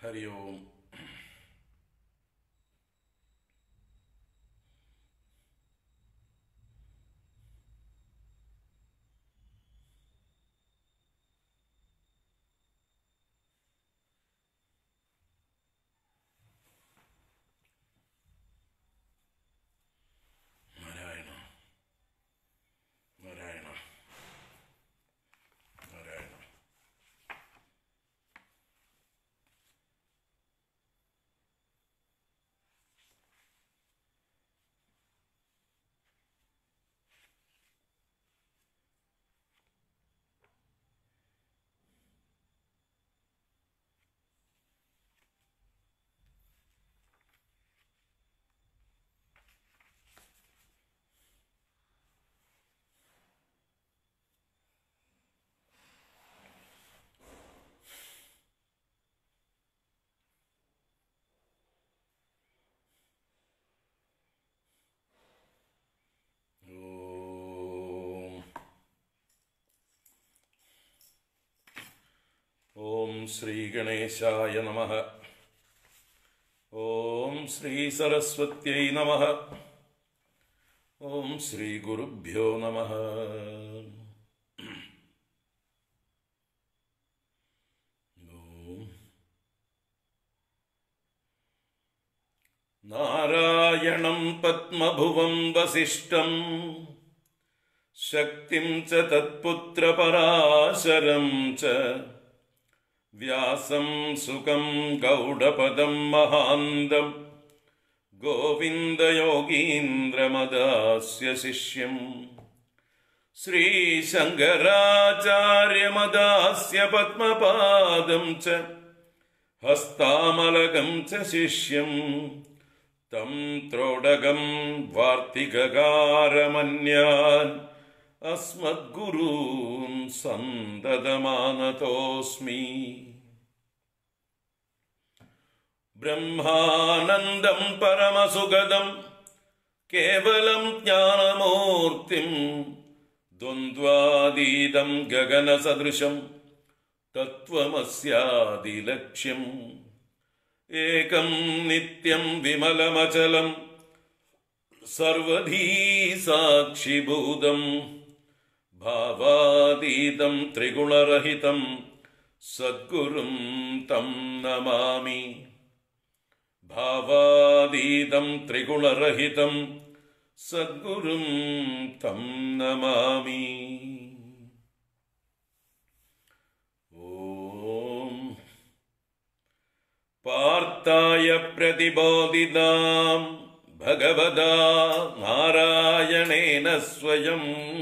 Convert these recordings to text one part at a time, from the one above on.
ഹരി ഓം നാരായണ നാരായണ നാരായണ ഓം ഓം ശ്രീ ഗണേശായ നമ ഓം ശ്രീ സരസ്വത്यै നമ ഓം ശ്രീ ഗുരുഭ്യോ നമ ഓം നാരായണം പത്മഭുവം വസിഷ്ഠം ശക്തിം ച തത്പുത്രപരാശരം ച വ്യാസം സുഖം ഗൗഡപദം മഹാന്തം ഗോവിന്ദയോഗീന്ദ്രമദാസ്യ ശിഷ്യം ശ്രീശങ്കരാചാര്യമദാസ്യ പത്മപാദം ച ഹസ്താമലകം ച ശിഷ്യം തം ത്രോടകം വാർത്തികകാരമന്യാൻ അസ്മദ്ഗുരൂൻ സന്തതമാനതോസ്മി ബ്രഹ്മാനന്ദം പരമസുഗതം കേവലം ജ്ഞാനമൂർത്തിം ദ്വന്ദ്വാതീതം ഗഗനസദൃശം തത്വമസ്യാദിലക്ഷ്യം ഏകം നിത്യം വിമലമചലം സർവധീ സാക്ഷിഭൂതം ഭാവാതീതം ത്രിഗുണരഹിതം സദ്ഗുരും തം നമാമി ഭാവാതീതം ത്രിഗുണരഹിതം സദ്ഗുരും തം നമാമി ഓം പാർത്ഥായ പ്രതിബോധിതാം ഭഗവതാ നാരായണേന സ്വയം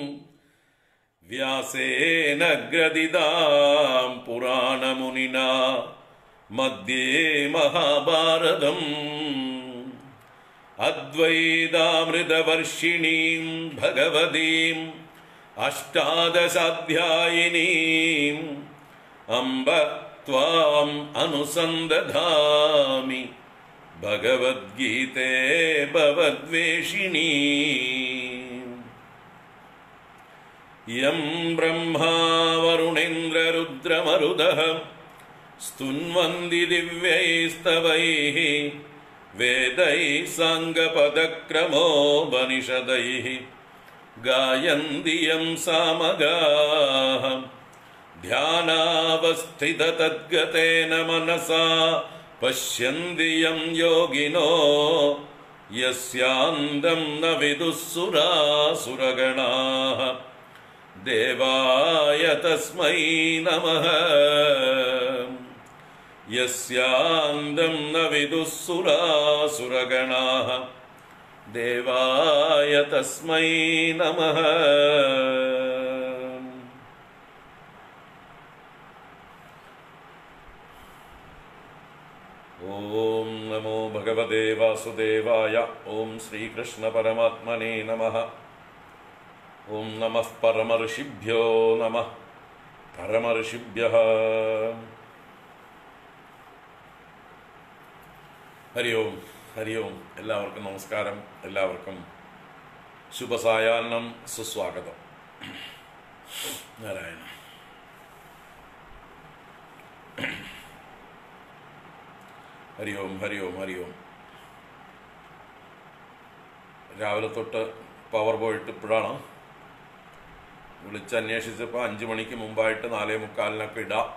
വ്യാസേന ഗ്രഥിതാം പുരാണമുനിന മധ്യേ മഹാഭാരതം അദ്വൈതാമൃതവർഷിണീം ഭഗവതീം അഷ്ടാദശാധ്യായിനീം അംബ ത്വാം അനുസന്ദധാമി ഭഗവദ്ഗീതേ ഭവദ്വേഷിണീ യം ബ്രഹ്മാ വരുണേന്ദ്രരുദ്രമരുതഃ സ്തുന്വന്തി ദിവ്യൈസ്തവൈः വേദൈः സാङ्गपदक्रमोपनिषदैः गायन्ति यं सामगाः ध्यानावस्थिततद्गतेन मनसा पश्यन्ति यं योगिनो यस्यान्दं न विदुः सुरासुरगणाः देवाय तस्मै नमः यस्यान्दं न विदुः सुरासुरगणाः देवाय तस्मै नमः ॐ नमो भगवते वासुदेवाय ॐ श्रीकृष्णपरमात्मने नमः ॐ नमः परमऋषिभ्यो नमः परमऋषिभ्यः ഹരി ഓം ഹരി ഓം എല്ലാവർക്കും നമസ്കാരം എല്ലാവർക്കും ശുഭസായാഹ്നം സുസ്വാഗതം നാരായണ ഹരി ഓം ഹരി ഓം ഹരി ഓം രാവിലെ തൊട്ട് പവർ പോയിട്ട് ഇപ്പോഴാണ് വിളിച്ചന്വേഷിച്ചപ്പോൾ അഞ്ച് മണിക്ക് മുമ്പായിട്ട് നാലേ മുക്കാലിനൊക്കെ ഇടാം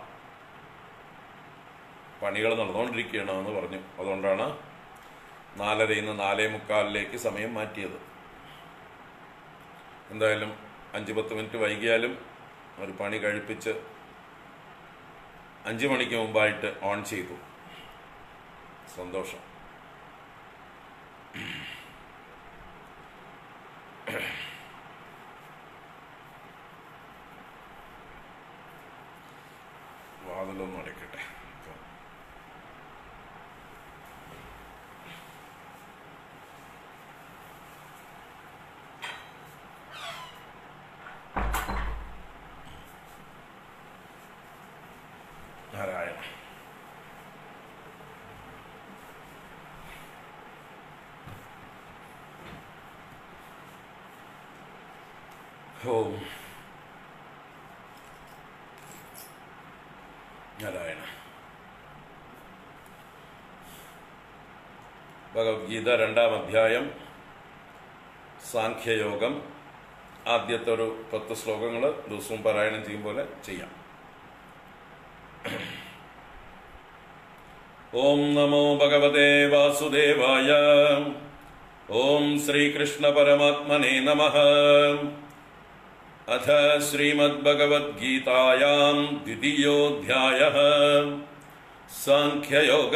പണികൾ നടന്നുകൊണ്ടിരിക്കുകയാണ് എന്ന് പറഞ്ഞു അതുകൊണ്ടാണ് നാലരയിൽ നിന്ന് നാലേ മുക്കാലിലേക്ക് സമയം മാറ്റിയത് എന്തായാലും അഞ്ച് പത്ത് മിനിറ്റ് വൈകിയാലും ഒരു പണി കഴിപ്പിച്ച് അഞ്ച് മണിക്ക് മുമ്പായിട്ട് ഓൺ ചെയ്തു സന്തോഷം വാതിലൊന്നും അടയ്ക്കട്ടെ നാരായണ ഓം നാരായണ ഭഗവത്ഗീത രണ്ടാം അധ്യായം സാഖ്യയോഗം ആദ്യത്തെ ഒരു പത്ത് ശ്ലോകങ്ങൾ ദിവസവും പാരായണം ചെയ്യും പോലെ ചെയ്യാം ഓം നമോ ഭഗവതേ വാസുദേവായ ഓം ശ്രീകൃഷ്ണ പരമാത്മനെ നമ അഥ ശ്രീമദ്ഭഗവത്ഗീതായാം ദ്വിതീയോധ്യായ സാഖ്യയോഗ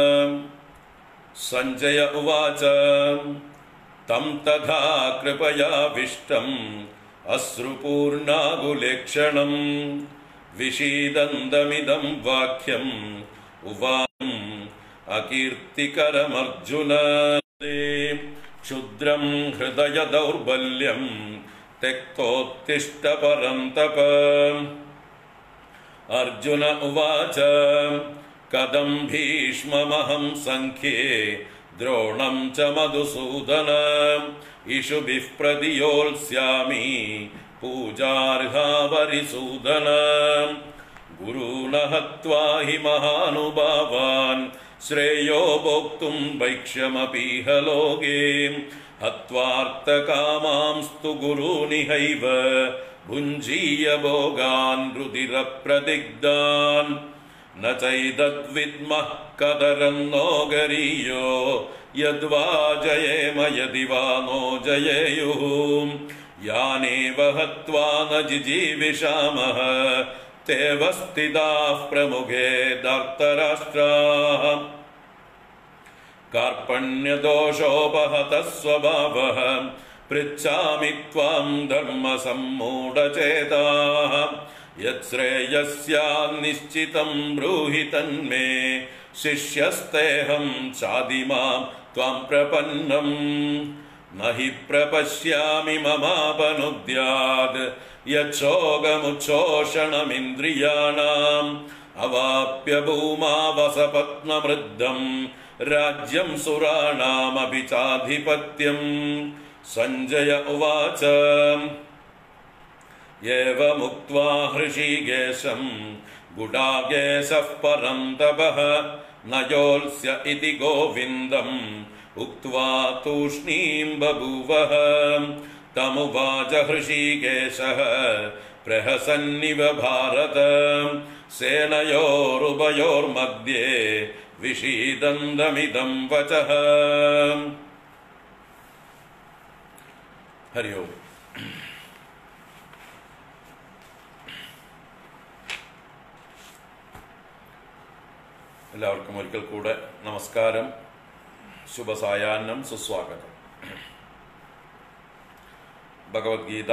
സഞ്ജയ ഉവാച തം തഥാ കൃപയാവിഷ്ടം അശ്രുപൂർണാകുലേക്ഷണം വിഷീദന്തമിദം വാക്യം ഉവാം അകീർത്തികരമർജുന ക്ഷുദ്രം ഹൃദയ ദൗർബല്യം തെക്തോത്തിഷ്ട പരന്തപ അർജുന ഉവാച കഥം ഭീഷ്മമഹം സംഖ്യേ ദ്രോണം ച മധുസൂദന ഇഷുഭിഃ പ്രതിയോത്സ്യാമി പൂജാർഹാവരിസൂദന ഗുരുന ഹത്വാ ഹി മഹാനുഭാവാൻ ശ്രേയോ ഭോക്തും വൈക്ഷ്യമപീഹ ലോകേ ഹത്വാർത്ഥകാമാംസ്തു ഗുരൂനിഹൈവ ഭുഞ്ജീയ ഭോഗാൻ രുതിരപ്രദിഗ്ധാൻ न चैदद्विद्मः कदरन्नो गरीयो यद्वा जयेम यदि वा नो जयेयुः यानेव हत्वा न जिजीविषामः तेव स्थिताः प्रमुखे दर्तराष्ट्राः कार्पण्यदोषोपहतः स्वभावः पृच्छामि त्वाम् धर्मसम्मूढचेताः यत्श्रेयस्यान्निश्चितम् ब्रूहि तन्मे शिष्यस्तेऽहम् चादिमाम् त्वाम् प्रपन्नम् न हि प्रपश्यामि ममापनुद्याद् यच्छोगमुच्छोषणमिन्द्रियाणाम् अवाप्य भूमा वसपत्नमृद्धम् राज्यम् सुराणामपि चाधिपत्यम् सञ्जय उवाच एवमुक्त्वा हृषीकेशम् गुडाकेशः परम् तपः न योत्स्य इति गोविन्दम् उक्त्वा तूष्णीम् बभूवः तमुवाच हृषीकेशः प्रहसन्निव भारत सेनयोरुभयोर्मध्ये विषीदन्दमिदम् वचः हरि ओम् എല്ലാവർക്കും ഒരിക്കൽ കൂടെ നമസ്കാരം ശുഭസായാഹ്നം സുസ്വാഗതം ഭഗവത്ഗീത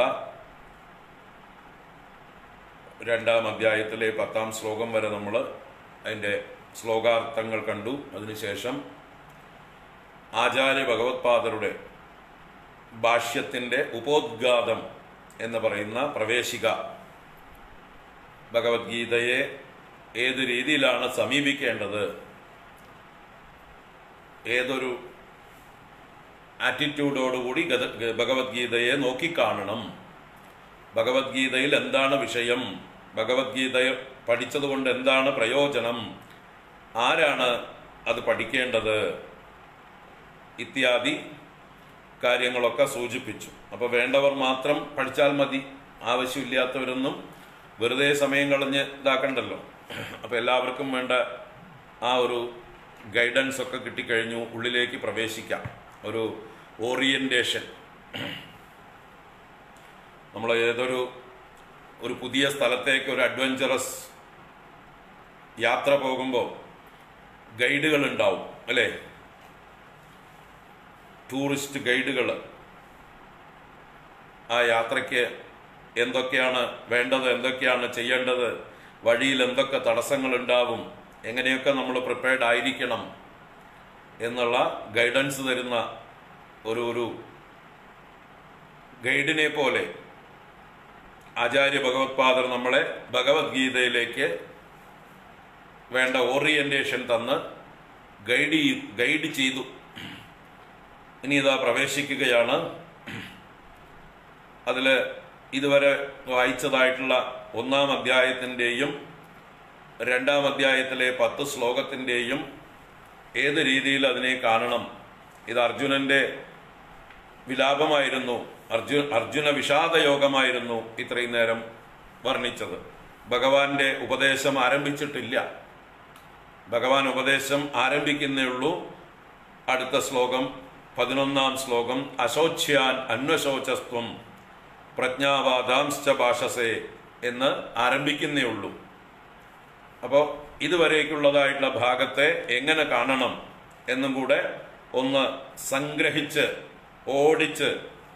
രണ്ടാം അധ്യായത്തിലെ പത്താം ശ്ലോകം വരെ നമ്മൾ അതിൻ്റെ ശ്ലോകാർത്ഥങ്ങൾ കണ്ടു അതിനുശേഷം ആചാര്യ ഭഗവത്പാദരുടെ ഭാഷ്യത്തിൻ്റെ ഉപോദ്ഘാതം എന്ന് പറയുന്ന പ്രവേശിക ഭഗവത്ഗീതയെ ഏത് രീതിയിലാണ് സമീപിക്കേണ്ടത് ഏതൊരു ആറ്റിറ്റ്യൂഡോടുകൂടി ഗത- ഗ- ഭഗവത്ഗീതയെ നോക്കിക്കാണണം ഭഗവത്ഗീതയിൽ എന്താണ് വിഷയം ഭഗവത്ഗീത പഠിച്ചതുകൊണ്ട് എന്താണ് പ്രയോജനം ആരാണ് അത് പഠിക്കേണ്ടത് ഇത്യാദി കാര്യങ്ങളൊക്കെ സൂചിപ്പിച്ചു അപ്പോൾ വേണ്ടവർ മാത്രം പഠിച്ചാൽ മതി ആവശ്യമില്ലാത്തവരൊന്നും വെറുതെ സമയം കളഞ്ഞ് ഇതാക്കണ്ടല്ലോ അപ്പോൾ എല്ലാവർക്കും വേണ്ട ആ ഒരു ഗൈഡൻസ് ഒക്കെ കിട്ടിക്കഴിഞ്ഞു ഉള്ളിലേക്ക് പ്രവേശിക്കാം ഒരു ഓറിയന്റേഷൻ നമ്മൾ ഏതൊരു ഒരു പുതിയ സ്ഥലത്തേക്ക് ഒരു അഡ്വഞ്ചറസ് യാത്ര പോകുമ്പോൾ ഗൈഡുകൾ ഉണ്ടാവും അല്ലേ ടൂറിസ്റ്റ് ഗൈഡുകൾ ആ യാത്രയ്ക്ക് എന്തൊക്കെയാണ് വേണ്ടത് എന്തൊക്കെയാണ് ചെയ്യേണ്ടത് വഴിയിൽ എന്തൊക്കെ തടസ്സങ്ങൾ ഉണ്ടാവും എങ്ങനെയൊക്കെ നമ്മൾ പ്രിപ്പയർഡ് ആയിരിക്കണം എന്നുള്ള ഗൈഡൻസ് തരുന്ന ഒരു ഒരു ഗൈഡിനെ പോലെ ആചാര്യ ഭഗവത്പാദർ നമ്മളെ ഭഗവത്ഗീതയിലേക്ക് വേണ്ട ഓറിയന്റേഷൻ തന്ന് ഗൈഡ് ചെയ്- ഗൈഡ് ചെയ്തു ഇനി ഇതാ പ്രവേശിക്കുകയാണ് അതിൽ ഇതുവരെ വായിച്ചതായിട്ടുള്ള ഒന്നാം അധ്യായത്തിൻ്റെയും രണ്ടാം അധ്യായത്തിലെ പത്ത് ശ്ലോകത്തിൻ്റെയും ഏത് രീതിയിൽ അതിനെ കാണണം ഇത് അർജുനന്റെ വിലാപമായിരുന്നു അർജുന അർജുന വിഷാദയോഗമായിരുന്നു ഇത്രയും നേരം വർണ്ണിച്ചത് ഭഗവാന്റെ ഉപദേശം ആരംഭിച്ചിട്ടില്ല ഭഗവാൻ ഉപദേശം ആരംഭിക്കുന്നേ ഉള്ളൂ അടുത്ത ശ്ലോകം പതിനൊന്നാം ശ്ലോകം അശോച്യാൻ അന്വശോചസ്ത്വം പ്രജ്ഞാവാദാംശ്ച ഭാഷസേ എന്ന് ആരംഭിക്കുന്നേ ഉള്ളൂ അപ്പോൾ ഇതുവരേക്കുള്ളതായിട്ടുള്ള ഭാഗത്തെ എങ്ങനെ കാണണം എന്നും കൂടെ ഒന്ന് സംഗ്രഹിച്ച് ഓടിച്ച്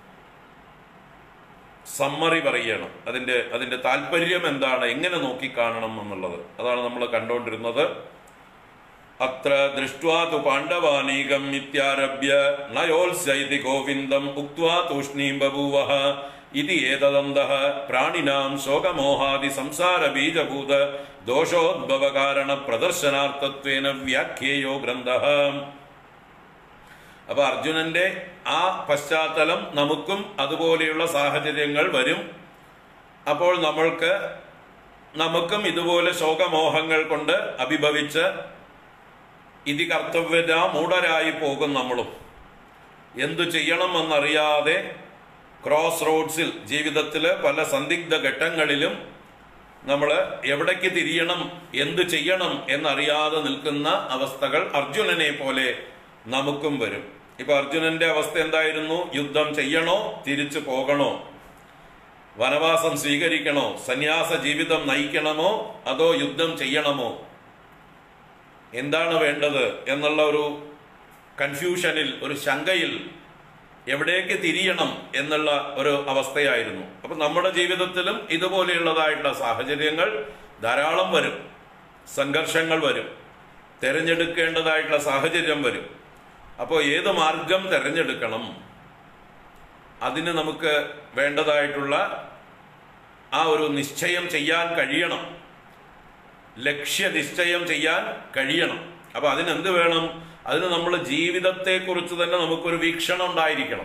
സമ്മറി പറയണം അതിന്റെ അതിന്റെ താല്പര്യം എന്താണ് എങ്ങനെ നോക്കിക്കാണണം എന്നുള്ളത് അതാണ് നമ്മൾ കണ്ടുകൊണ്ടിരുന്നത് അത്ര ദൃഷ്ട്വാ തു പാണ്ഡവാനീകം ഇത്യാരഭ്യ നയോത്സൈതി ഗോവിന്ദം ഉക്വാ തൂഷ്ണീം ബഭൂവഃ ഇതി ഏതദന്തഃ പ്രാണിനാം ശോകമോഹാദി സംസാര ബീജഭൂത ദോഷോദ്ഭവ കാരണ പ്രദർശനാർത്ഥത്വേന വ്യാഖ്യേയോ ഗ്രന്ഥഃ അപ്പൊ അർജുനന്റെ ആ പശ്ചാത്തലം നമുക്കും അതുപോലെയുള്ള സാഹചര്യങ്ങൾ വരും അപ്പോൾ നമ്മൾക്ക് നമുക്കും ഇതുപോലെ ശോകമോഹങ്ങൾ കൊണ്ട് അഭിഭവിച്ച് ഇതി കർത്തവ്യത മൂഢരായി പോകും നമ്മളും എന്തു ചെയ്യണമെന്നറിയാതെ ക്രോസ് റോഡ്സിൽ ജീവിതത്തിലെ പല സന്ദിഗ്ധ ഘട്ടങ്ങളിലും നമ്മൾ എവിടേക്ക് തിരിയണം എന്തു ചെയ്യണം എന്നറിയാതെ നിൽക്കുന്ന അവസ്ഥകൾ അർജുനനെ പോലെ നമുക്കും വരും ഇപ്പൊ അർജുനന്റെ അവസ്ഥ എന്തായിരുന്നു യുദ്ധം ചെയ്യണോ തിരിച്ചു പോകണോ വനവാസം സ്വീകരിക്കണോ സന്യാസ ജീവിതം നയിക്കണമോ അതോ യുദ്ധം ചെയ്യണമോ എന്താണ് വേണ്ടത് എന്നുള്ള ഒരു കൺഫ്യൂഷനിൽ ഒരു ശങ്കയിൽ എവിടേക്ക് തിരിയണം എന്നുള്ള ഒരു അവസ്ഥയായിരുന്നു അപ്പൊ നമ്മുടെ ജീവിതത്തിലും ഇതുപോലെയുള്ളതായിട്ടുള്ള സാഹചര്യങ്ങൾ ധാരാളം വരും സംഘർഷങ്ങൾ വരും തിരഞ്ഞെടുക്കേണ്ടതായിട്ടുള്ള സാഹചര്യം വരും അപ്പോൾ ഏത് മാർഗം തിരഞ്ഞെടുക്കണം അതിന് നമുക്ക് വേണ്ടതായിട്ടുള്ള ആ ഒരു നിശ്ചയം ചെയ്യാൻ കഴിയണം ലക്ഷ്യനിശ്ചയം ചെയ്യാൻ കഴിയണം അപ്പൊ അതിനെന്ത് വേണം അതിന് നമ്മൾ ജീവിതത്തെക്കുറിച്ച് തന്നെ നമുക്കൊരു വീക്ഷണം ഉണ്ടായിരിക്കണം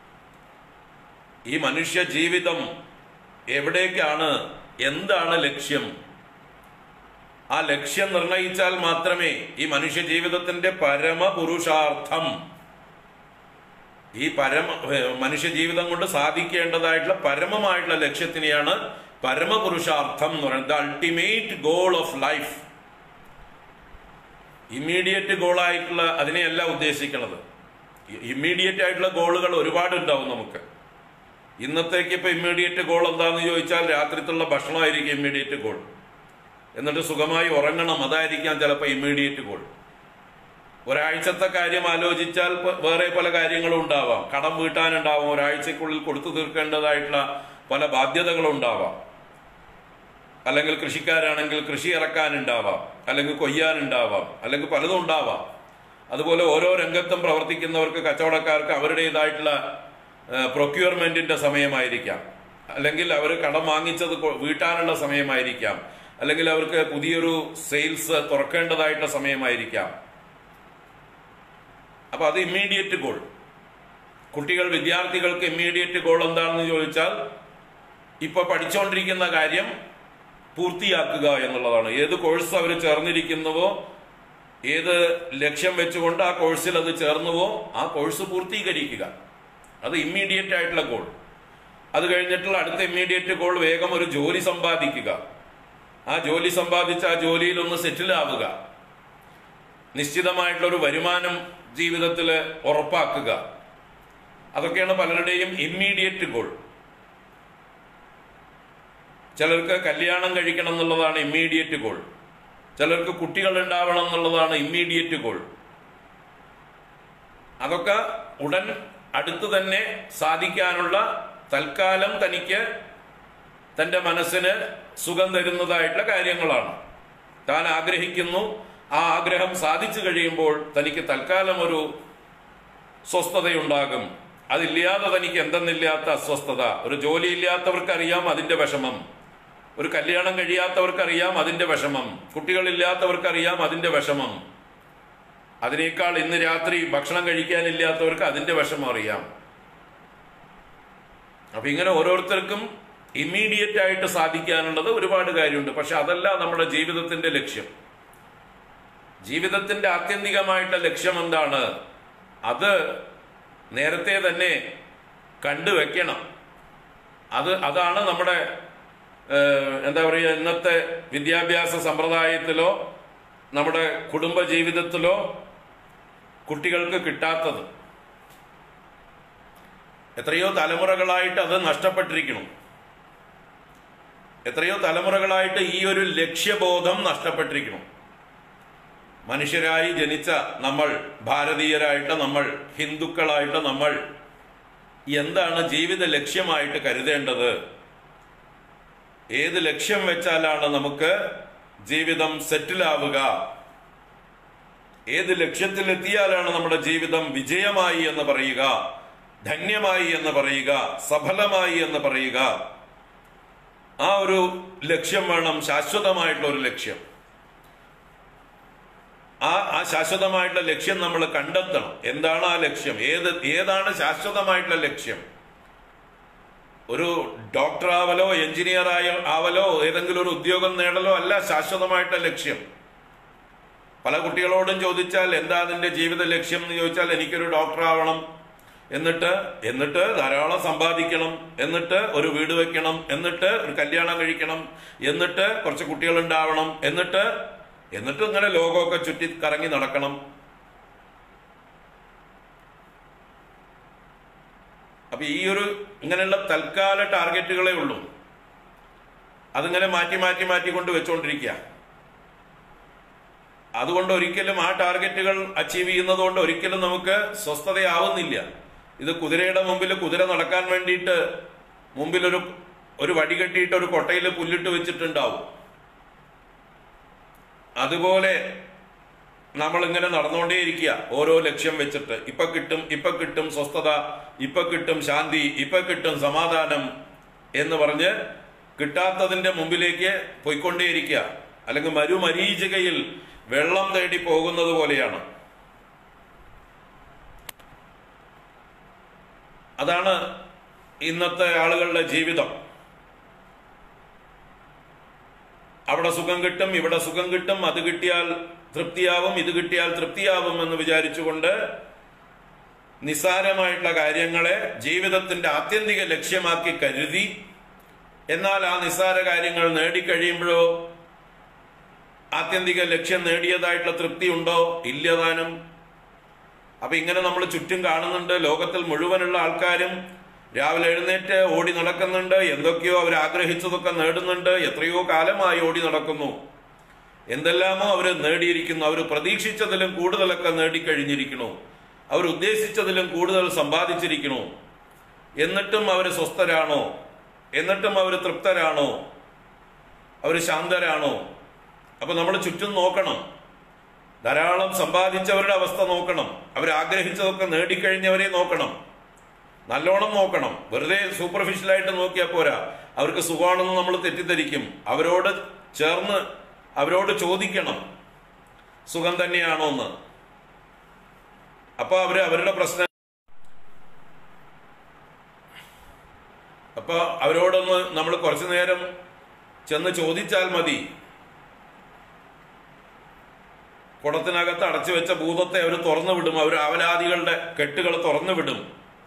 ഈ മനുഷ്യ ജീവിതം എവിടേക്കാണ് എന്താണ് ലക്ഷ്യം ആ ലക്ഷ്യം നിർണയിച്ചാൽ മാത്രമേ ഈ മനുഷ്യ ജീവിതത്തിന്റെ പരമപുരുഷാർത്ഥം ഈ പരമ മനുഷ്യ ജീവിതം കൊണ്ട് സാധിക്കേണ്ടതായിട്ടുള്ള പരമമായിട്ടുള്ള ലക്ഷ്യത്തിനെയാണ് പരമപുരുഷാർത്ഥം എന്ന് പറയുന്നത് the ultimate goal of life immediate ഗോളായിട്ടുള്ള അതിനെയല്ല ഉദ്ദേശിക്കുന്നത് ഇമ്മീഡിയറ്റ് ആയിട്ടുള്ള ഗോളുകൾ ഒരുപാട് ഉണ്ടാവും നമുക്ക് ഇന്നത്തേക്ക് ഇപ്പൊ ഇമ്മീഡിയറ്റ് ഗോൾ എന്താന്ന് ചോദിച്ചാൽ രാത്രിത്തുള്ള ഭക്ഷണമായിരിക്കും ഇമ്മീഡിയറ്റ് ഗോൾ എന്നിട്ട് സുഖമായി ഉറങ്ങണം അതായിരിക്കാം ചിലപ്പോൾ ഇമ്മീഡിയറ്റ് ഗോൾ ഒരാഴ്ചത്തെ കാര്യം ആലോചിച്ചാൽ പ- വേറെ പല കാര്യങ്ങളും ഉണ്ടാവാം കടം വീട്ടാനുണ്ടാവാം ഒരാഴ്ചക്കുള്ളിൽ കൊടുത്തു തീർക്കേണ്ടതായിട്ടുള്ള പല ബാധ്യതകളും ഉണ്ടാവാം അല്ലെങ്കിൽ കൃഷിക്കാരാണെങ്കിൽ കൃഷി ഇറക്കാനുണ്ടാവാം അല്ലെങ്കിൽ കൊയ്യാനുണ്ടാവാം അല്ലെങ്കിൽ പലതും ഉണ്ടാവാം അതുപോലെ ഓരോ രംഗത്തും പ്രവർത്തിക്കുന്നവർക്ക് കച്ചവടക്കാർക്ക് അവരുടേതായിട്ടുള്ള പ്രൊക്യൂർമെന്റിന്റെ സമയമായിരിക്കാം അല്ലെങ്കിൽ അവർ കടം വാങ്ങിച്ചത് കൊ- വീട്ടാനുള്ള സമയമായിരിക്കാം അല്ലെങ്കിൽ അവർക്ക് പുതിയൊരു സെയിൽസ് തുറക്കേണ്ടതായിട്ടുള്ള സമയമായിരിക്കാം അപ്പൊ അത് ഇമ്മീഡിയറ്റ് ഗോൾ കുട്ടികൾ വിദ്യാർത്ഥികൾക്ക് ഇമ്മീഡിയറ്റ് ഗോൾ എന്താണെന്ന് ചോദിച്ചാൽ ഇപ്പൊ പഠിച്ചുകൊണ്ടിരിക്കുന്ന കാര്യം പൂർത്തിയാക്കുക എന്നുള്ളതാണ് ഏത് കോഴ്സ് അവർ ചേർന്നിരിക്കുന്നുവോ ഏത് ലക്ഷ്യം വെച്ചുകൊണ്ട് ആ കോഴ്സിൽ അത് ചേർന്നുവോ ആ കോഴ്സ് പൂർത്തീകരിക്കുക അത് ഇമ്മീഡിയറ്റ് ആയിട്ടുള്ള ഗോൾ അത് കഴിഞ്ഞിട്ടുള്ള അടുത്ത ഇമ്മീഡിയറ്റ് ഗോൾ വേഗം ഒരു ജോലി സമ്പാദിക്കുക ആ ജോലി സമ്പാദിച്ച് ആ ജോലിയിൽ ഒന്ന് സെറ്റിൽ ആവുക നിശ്ചിതമായിട്ടുള്ള ഒരു വരുമാനം ജീവിതത്തിൽ ഉറപ്പാക്കുക അതൊക്കെയാണ് പലരുടെയും ഇമ്മീഡിയറ്റ് ഗോൾ ചിലർക്ക് കല്യാണം കഴിക്കണം എന്നുള്ളതാണ് ഇമ്മീഡിയറ്റ് ഗോൾ ചിലർക്ക് കുട്ടികൾ ഉണ്ടാവണം എന്നുള്ളതാണ് ഇമ്മീഡിയറ്റ് ഗോൾ അതൊക്കെ ഉടൻ അടുത്ത് തന്നെ സാധിക്കാനുള്ള തൽക്കാലം തനിക്ക് തന്റെ മനസ്സിന് സുഖം തരുന്നതായിട്ടുള്ള കാര്യങ്ങളാണ് താൻ ആഗ്രഹിക്കുന്നു ആ ആഗ്രഹം സാധിച്ചു കഴിയുമ്പോൾ തനിക്ക് തൽക്കാലം ഒരു സ്വസ്ഥതയുണ്ടാകും അതില്ലാതെ തനിക്ക് എന്തെന്നില്ലാത്ത അസ്വസ്ഥത ഒരു ജോലി ഇല്ലാത്തവർക്കറിയാം അതിന്റെ വിഷമം ഒരു കല്യാണം കഴിയാത്തവർക്കറിയാം അതിന്റെ വിഷമം കുട്ടികളില്ലാത്തവർക്കറിയാം അതിന്റെ വിഷമം അതിനേക്കാൾ ഇന്ന് രാത്രി ഭക്ഷണം കഴിക്കാനില്ലാത്തവർക്ക് അതിന്റെ വിഷമം അറിയാം അപ്പൊ ഇങ്ങനെ ഓരോരുത്തർക്കും ഇമ്മീഡിയറ്റ് ആയിട്ട് സാധിക്കാനുള്ളത് ഒരുപാട് കാര്യമുണ്ട് പക്ഷെ അതല്ല നമ്മുടെ ജീവിതത്തിന്റെ ലക്ഷ്യം ജീവിതത്തിന്റെ ആത്യന്തികമായിട്ടുള്ള ലക്ഷ്യം എന്താണ് അത് നേരത്തെ തന്നെ കണ്ടുവെക്കണം അത് അതാണ് നമ്മുടെ ഏഹ്, എന്താ പറയുക ഇന്നത്തെ വിദ്യാഭ്യാസ സമ്പ്രദായത്തിലോ നമ്മുടെ കുടുംബ ജീവിതത്തിലോ കുട്ടികൾക്ക് കിട്ടാത്തത് എത്രയോ തലമുറകളായിട്ട് അത് നഷ്ടപ്പെട്ടിരിക്കണം എത്രയോ തലമുറകളായിട്ട് ഈ ഒരു ലക്ഷ്യബോധം നഷ്ടപ്പെട്ടിരിക്കണം മനുഷ്യരായി ജനിച്ച നമ്മൾ ഭാരതീയരായിട്ട് നമ്മൾ ഹിന്ദുക്കളായിട്ട് നമ്മൾ എന്താണ് ജീവിത ലക്ഷ്യമായിട്ട് കരുതേണ്ടത് ഏത് ലക്ഷ്യം വെച്ചാലാണ് നമുക്ക് ജീവിതം സെറ്റിലാവുക ഏത് ലക്ഷ്യത്തിലെത്തിയാലാണ് നമ്മുടെ ജീവിതം വിജയമായി എന്ന് പറയുക ധന്യമായി എന്ന് പറയുക സഫലമായി എന്ന് പറയുക ആ ഒരു ലക്ഷ്യം വേണം ശാശ്വതമായിട്ടുള്ള ഒരു ലക്ഷ്യം ആ ആ ശാശ്വതമായിട്ടുള്ള ലക്ഷ്യം നമ്മൾ കണ്ടെത്തണം എന്താണ് ആ ലക്ഷ്യം ഏത് ഏതാണ് ശാശ്വതമായിട്ടുള്ള ലക്ഷ്യം ഒരു ഡോക്ടർ ആവലോ എഞ്ചിനീയർ ആയ ആവലോ ഏതെങ്കിലും ഒരു ഉദ്യോഗം നേടലോ അല്ല ശാശ്വതമായിട്ടുള്ള ലക്ഷ്യം പല കുട്ടികളോടും ചോദിച്ചാൽ എന്താ അതിന്റെ ജീവിത ലക്ഷ്യം എന്ന് ചോദിച്ചാൽ എനിക്കൊരു ഡോക്ടർ ആവണം എന്നിട്ട് എന്നിട്ട് ധാരാളം സമ്പാദിക്കണം എന്നിട്ട് ഒരു വീട് വെക്കണം എന്നിട്ട് ഒരു കല്യാണം കഴിക്കണം എന്നിട്ട് കുറച്ച് കുട്ടികൾ ഉണ്ടാവണം എന്നിട്ട് എന്നിട്ട് ഇങ്ങനെ ലോകമൊക്കെ ചുറ്റി കറങ്ങി നടക്കണം അപ്പൊ ഈ ഒരു ഇങ്ങനെയുള്ള തൽക്കാല ടാർഗറ്റുകളേ ഉള്ളൂ അതിങ്ങനെ മാറ്റി മാറ്റി മാറ്റി കൊണ്ട് വെച്ചുകൊണ്ടിരിക്കുക അതുകൊണ്ട് ഒരിക്കലും ആ ടാർഗറ്റുകൾ അച്ചീവ് ചെയ്യുന്നത് കൊണ്ട് ഒരിക്കലും നമുക്ക് സ്വസ്ഥതയാവുന്നില്ല ഇത് കുതിരയുടെ മുമ്പിൽ കുതിര നടക്കാൻ വേണ്ടിയിട്ട് മുമ്പിലൊരു ഒരു വടി കെട്ടിയിട്ട് ഒരു കൊട്ടയിൽ പുല്ലിട്ട് വെച്ചിട്ടുണ്ടാവും അതുപോലെ നമ്മൾ ഇങ്ങനെ നടന്നുകൊണ്ടേയിരിക്കുക ഓരോ ലക്ഷ്യം വെച്ചിട്ട് ഇപ്പൊ കിട്ടും ഇപ്പൊ കിട്ടും സ്വസ്ഥത ഇപ്പൊ കിട്ടും ശാന്തി ഇപ്പൊ കിട്ടും സമാധാനം എന്ന് പറഞ്ഞ് കിട്ടാത്തതിന്റെ മുമ്പിലേക്ക് പോയിക്കൊണ്ടേയിരിക്കുക അല്ലെങ്കിൽ മരുമരീചികയിൽ വെള്ളം തേടി പോകുന്നത് പോലെയാണ് അതാണ് ഇന്നത്തെ ആളുകളുടെ ജീവിതം അവിടെ സുഖം കിട്ടും ഇവിടെ സുഖം കിട്ടും അത് കിട്ടിയാൽ തൃപ്തിയാവും ഇത് കിട്ടിയാൽ തൃപ്തിയാവും എന്ന് വിചാരിച്ചുകൊണ്ട് നിസ്സാരമായിട്ടുള്ള കാര്യങ്ങളെ ജീവിതത്തിന്റെ ആത്യന്തിക ലക്ഷ്യമാക്കി കരുതി എന്നാൽ ആ നിസ്സാര കാര്യങ്ങൾ നേടിക്കഴിയുമ്പോഴോ ആത്യന്തിക ലക്ഷ്യം നേടിയതായിട്ടുള്ള തൃപ്തി ഉണ്ടോ ഇല്ലതാനും അപ്പൊ ഇങ്ങനെ നമ്മൾ ചുറ്റും കാണുന്നുണ്ട് ലോകത്തിൽ മുഴുവനുള്ള ആൾക്കാരും രാവിലെ എഴുന്നേറ്റ് ഓടി നടക്കുന്നുണ്ട് എന്തൊക്കെയോ അവർ ആഗ്രഹിച്ചതൊക്കെ നേടുന്നുണ്ട് എത്രയോ കാലമായി ഓടി നടക്കുന്നു എന്തെല്ലാമോ അവർ നേടിയിരിക്കുന്നു അവർ പ്രതീക്ഷിച്ചതിലും കൂടുതലൊക്കെ നേടിക്കഴിഞ്ഞിരിക്കുന്നു അവർ ഉദ്ദേശിച്ചതിലും കൂടുതൽ സമ്പാദിച്ചിരിക്കുന്നു എന്നിട്ടും അവർ സ്വസ്ഥരാണോ എന്നിട്ടും അവർ തൃപ്തരാണോ അവർ ശാന്തരാണോ അപ്പൊ നമ്മൾ ചുറ്റും നോക്കണം ധാരാളം സമ്പാദിച്ചവരുടെ അവസ്ഥ നോക്കണം അവർ ആഗ്രഹിച്ചതൊക്കെ നേടിക്കഴിഞ്ഞവരെ നോക്കണം നല്ലോണം നോക്കണം വെറുതെ സൂപ്പർഫിഷ്യലായിട്ട് നോക്കിയാൽ പോരാ അവർക്ക് സുഖമാണെന്ന് നമ്മൾ തെറ്റിദ്ധരിക്കും അവരോട് ചേർന്ന് അവരോട് ചോദിക്കണം സുഖം തന്നെയാണോ എന്ന് അപ്പൊ അവര് അവരുടെ പ്രശ്നം അപ്പൊ അവരോടൊന്ന് നമ്മൾ കുറച്ചു നേരം ചെന്ന് ചോദിച്ചാൽ മതി കുടത്തിനകത്ത് അടച്ചു വെച്ച ഭൂതത്തെ അവർ തുറന്നു വിടും അവർ അവലാദികളുടെ കെട്ടുകൾ തുറന്നു വിടും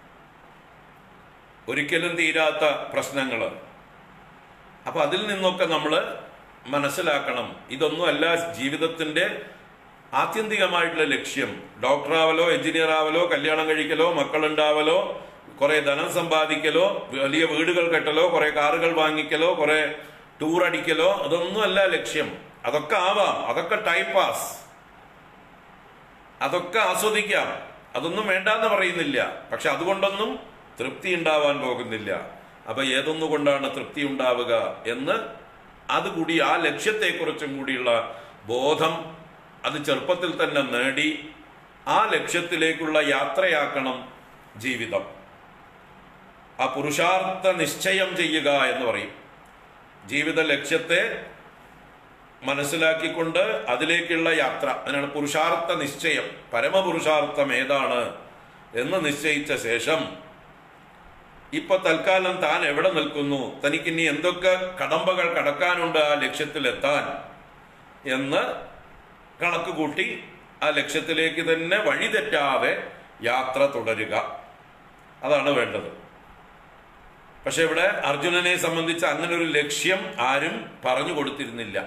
ഒരിക്കലും തീരാത്ത പ്രശ്നങ്ങൾ അപ്പൊ അതിൽ നിന്നൊക്കെ നമ്മൾ മനസ്സിലാക്കണം ഇതൊന്നുമല്ല ജീവിതത്തിന്റെ ആത്യന്തികമായിട്ടുള്ള ലക്ഷ്യം ഡോക്ടറാവലോ എഞ്ചിനീയർ ആവലോ കല്യാണം കഴിക്കലോ മക്കളുണ്ടാവലോ കുറെ ധനം സമ്പാദിക്കലോ വലിയ വീടുകൾ കെട്ടലോ കുറെ കാറുകൾ വാങ്ങിക്കലോ കുറെ ടൂർ അടിക്കലോ അതൊന്നുമല്ല ലക്ഷ്യം അതൊക്കെ ആവാം അതൊക്കെ ടൈം പാസ് അതൊക്കെ ആസ്വദിക്കാം അതൊന്നും വേണ്ടാന്ന് പറയുന്നില്ല പക്ഷെ അതുകൊണ്ടൊന്നും തൃപ്തി ഉണ്ടാവാൻ പോകുന്നില്ല അപ്പൊ ഏതൊന്നുകൊണ്ടാണ് തൃപ്തി ഉണ്ടാവുക എന്ന് അതുകൂടി ആ ലക്ഷ്യത്തെക്കുറിച്ചും കൂടിയുള്ള ബോധം അത് ചെറുപ്പത്തിൽ തന്നെ നേടി ആ ലക്ഷ്യത്തിലേക്കുള്ള യാത്രയാക്കണം ജീവിതം ആ പുരുഷാർത്ഥ നിശ്ചയം ചെയ്യുക എന്ന് പറയും ജീവിത ലക്ഷ്യത്തെ മനസ്സിലാക്കിക്കൊണ്ട് അതിലേക്കുള്ള യാത്ര അതിനാണ് പുരുഷാർത്ഥ നിശ്ചയം പരമപുരുഷാർത്ഥം ഏതാണ് എന്ന് നിശ്ചയിച്ച ശേഷം ഇപ്പൊ തൽക്കാലം താൻ എവിടെ നിൽക്കുന്നു തനിക്കിനി എന്തൊക്കെ കടമ്പകൾ കടക്കാനുണ്ട് ആ ലക്ഷ്യത്തിലെത്താൻ എന്ന് കണക്ക് കൂട്ടി ആ ലക്ഷ്യത്തിലേക്ക് തന്നെ വഴി തെറ്റാതെ യാത്ര തുടരുക അതാണ് വേണ്ടത് പക്ഷെ ഇവിടെ അർജുനനെ സംബന്ധിച്ച് അങ്ങനെ ഒരു ലക്ഷ്യം ആരും പറഞ്ഞു കൊടുത്തിരുന്നില്ല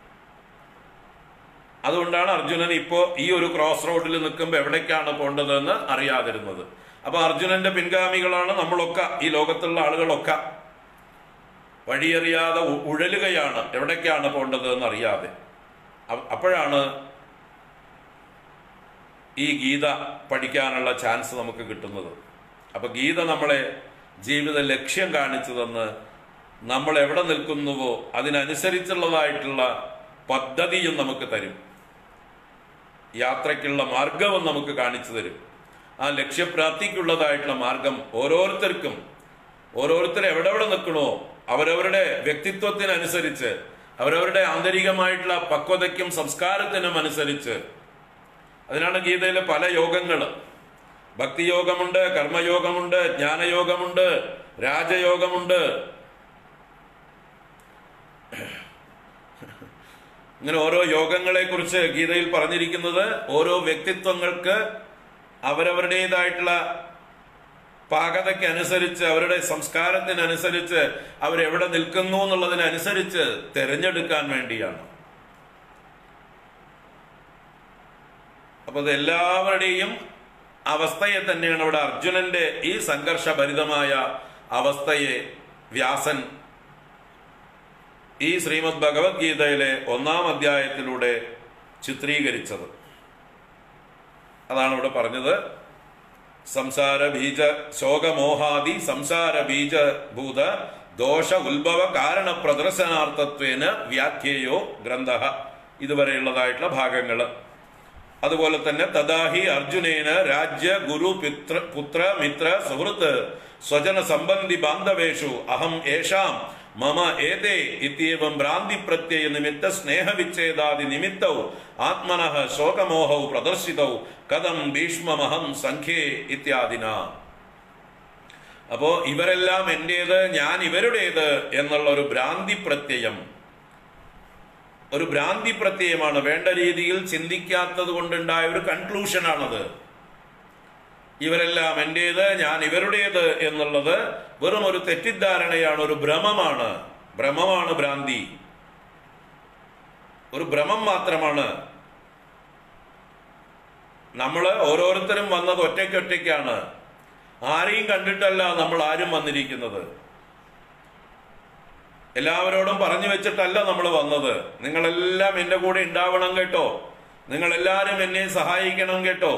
അതുകൊണ്ടാണ് അർജുനൻ ഇപ്പോ ഈ ഒരു ക്രോസ് റോഡിൽ നിൽക്കുമ്പോൾ എവിടേക്കാണ് പോകേണ്ടതെന്ന് അറിയാതിരുന്നത് അപ്പൊ അർജുനന്റെ പിൻഗാമികളാണ് നമ്മളൊക്കെ ഈ ലോകത്തുള്ള ആളുകളൊക്കെ വഴിയറിയാതെ ഉ- ഉഴലുകയാണ് എവിടേക്കാണ് പോകേണ്ടതെന്ന് അറിയാതെ അ- അപ്പോഴാണ് ഈ ഗീത പഠിക്കാനുള്ള ചാൻസ് നമുക്ക് കിട്ടുന്നത് അപ്പൊ ഗീത നമ്മളെ ജീവിത ലക്ഷ്യം കാണിച്ചു തന്ന് നമ്മൾ എവിടെ നിൽക്കുന്നുവോ അതിനനുസരിച്ചുള്ളതായിട്ടുള്ള പദ്ധതിയും നമുക്ക് തരും യാത്രയ്ക്കുള്ള മാർഗവും നമുക്ക് കാണിച്ചു തരും ആ ലക്ഷ്യപ്രാപ്തിക്കുള്ളതായിട്ടുള്ള മാർഗം ഓരോരുത്തർക്കും ഓരോരുത്തർ എവിടെ എവിടെ നിൽക്കണോ അവരവരുടെ വ്യക്തിത്വത്തിനനുസരിച്ച് അവരവരുടെ ആന്തരികമായിട്ടുള്ള പക്വതയ്ക്കും സംസ്കാരത്തിനും അനുസരിച്ച് അതിനാണ് ഗീതയിലെ പല യോഗങ്ങൾ ഭക്തിയോഗമുണ്ട് കർമ്മയോഗമുണ്ട് ജ്ഞാനയോഗമുണ്ട് രാജയോഗമുണ്ട് ഇങ്ങനെ ഓരോ യോഗങ്ങളെ കുറിച്ച് ഗീതയിൽ പറഞ്ഞിരിക്കുന്നത് ഓരോ വ്യക്തിത്വങ്ങൾക്ക് അവരവരുടേതായിട്ടുള്ള പാകതയ്ക്ക് അനുസരിച്ച് അവരുടെ സംസ്കാരത്തിനനുസരിച്ച് അവരെവിടെ നിൽക്കുന്നു എന്നുള്ളതിനനുസരിച്ച് തിരഞ്ഞെടുക്കാൻ വേണ്ടിയാണ് അപ്പൊ അത് എല്ലാവരുടെയും അവസ്ഥയെ തന്നെയാണ് ഇവിടെ അർജുനന്റെ ഈ സംഘർഷഭരിതമായ അവസ്ഥയെ വ്യാസൻ ഈ ശ്രീമദ് ഭഗവത്ഗീതയിലെ ഒന്നാം അധ്യായത്തിലൂടെ ചിത്രീകരിച്ചത് അതാണ് ഇവിടെ പറഞ്ഞത് സംസാര ബീജ ശോകമോഹാദി സംസാര ബീജഭൂത ദോഷ ഉത്ഭവ കാരണ പ്രദർശനാർത്ഥത്വേന വ്യാഖ്യേയോ ഗ്രന്ഥ ഇതുവരെയുള്ളതായിട്ടുള്ള ഭാഗങ്ങള് അതുപോലെ തന്നെ തദാഹി അർജുനേന രാജ്യ ഗുരു പിത്ര പുത്ര മിത്ര സുഹൃത്ത് സ്വജന സംബന്ധി ബാന്ധവേഷു അഹം ഏഷാം മമ ഏതേ ഇത്യവം ഭ്രാന്തി പ്രത്യയ നിമിത്ത സ്നേഹവിച്ഛേദാദി നിമിത്തൗ ആത്മനഃ ശോകമോഹൗ പ്രദർശിതൗ കഥം ഭീഷ്മമഹം സംഖ്യേ ഇത്യാദിന അപ്പോ ഇവരെല്ലാം എന്റേത് ഞാൻ ഇവരുടേത് എന്നുള്ള ഒരു ഭ്രാന്തി പ്രത്യയം ഒരു ഭ്രാന്തി പ്രത്യയമാണ് വേണ്ട രീതിയിൽ ചിന്തിക്കാത്തത് കൊണ്ടുണ്ടായ ഒരു കൺക്ലൂഷനാണത് ഇവരെല്ലാം എന്റേത് ഞാൻ ഇവരുടേത് എന്നുള്ളത് വെറും ഒരു തെറ്റിദ്ധാരണയാണ് ഒരു ഭ്രമമാണ് ഭ്രമമാണ് ഭ്രാന്തി ഒരു ഭ്രമം മാത്രമാണ് നമ്മൾ ഓരോരുത്തരും വന്നത് ഒറ്റയ്ക്കൊറ്റയ്ക്കാണ് ആരെയും കണ്ടിട്ടല്ല നമ്മൾ ആരും വന്നിരിക്കുന്നത് എല്ലാവരോടും പറഞ്ഞു വെച്ചിട്ടല്ല നമ്മൾ വന്നത് നിങ്ങളെല്ലാം എന്റെ കൂടെ ഉണ്ടാവണം കേട്ടോ നിങ്ങളെല്ലാരും എന്നെ സഹായിക്കണം കേട്ടോ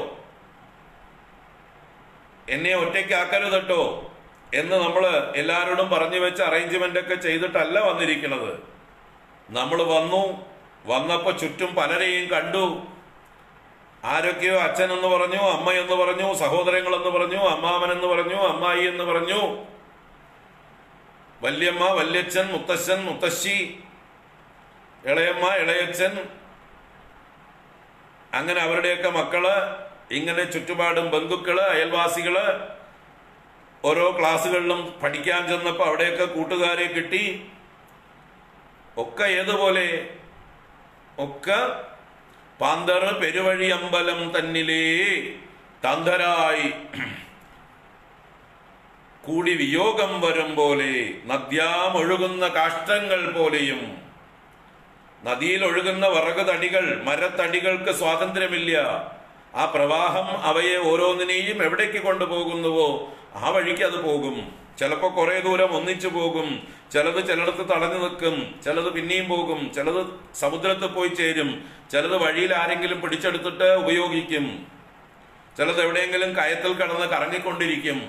എന്നെ ഒറ്റയ്ക്കാക്കരുത് കേട്ടോ എന്ന് നമ്മൾ എല്ലാവരോടും പറഞ്ഞു വെച്ച് അറേഞ്ച്മെന്റ് ഒക്കെ ചെയ്തിട്ടല്ല വന്നിരിക്കുന്നത് നമ്മൾ വന്നു വന്നപ്പോ ചുറ്റും പലരെയും കണ്ടു ആരൊക്കെയോ അച്ഛൻ എന്ന് പറഞ്ഞു അമ്മ എന്ന് പറഞ്ഞു സഹോദരങ്ങൾ എന്ന് പറഞ്ഞു അമ്മാവൻ എന്ന് പറഞ്ഞു അമ്മായി എന്ന് പറഞ്ഞു വല്യമ്മ വല്യച്ഛൻ മുത്തശ്ശൻ മുത്തശ്ശി ഇളയമ്മ ഇളയച്ഛൻ അങ്ങനെ അവരുടെയൊക്കെ മക്കള് ഇങ്ങനെ ചുറ്റുപാടും ബന്ധുക്കള് അയൽവാസികള് ഓരോ ക്ലാസ്സുകളിലും പഠിക്കാൻ ചെന്നപ്പോ അവിടെയൊക്കെ കൂട്ടുകാരെ കിട്ടി ഒക്കെ ഏതുപോലെ ഒക്കെ പാന്തർ പെരുവഴി അമ്പലം തന്നിലേ തന്തരായി കൂടി വിയോഗം വരും പോലെ നദ്യാമൊഴുകുന്ന കാഷ്ടങ്ങൾ പോലെയും നദിയിൽ ഒഴുകുന്ന വിറക് തടികൾ മരത്തടികൾക്ക് സ്വാതന്ത്ര്യമില്ല ആ പ്രവാഹം അവയെ ഓരോന്നിനെയും എവിടേക്ക് കൊണ്ടുപോകുന്നുവോ ആ വഴിക്ക് അത് പോകും ചിലപ്പോൾ കുറെ ദൂരം ഒന്നിച്ചു പോകും ചിലത് ചിലടത്ത് തടഞ്ഞു നിൽക്കും ചിലത് പിന്നെയും പോകും ചിലത് സമുദ്രത്തിൽ പോയി ചേരും ചിലത് വഴിയിൽ ആരെങ്കിലും പിടിച്ചെടുത്തിട്ട് ഉപയോഗിക്കും ചിലത് എവിടെയെങ്കിലും കയത്തിൽ കിടന്ന് കറങ്ങിക്കൊണ്ടിരിക്കും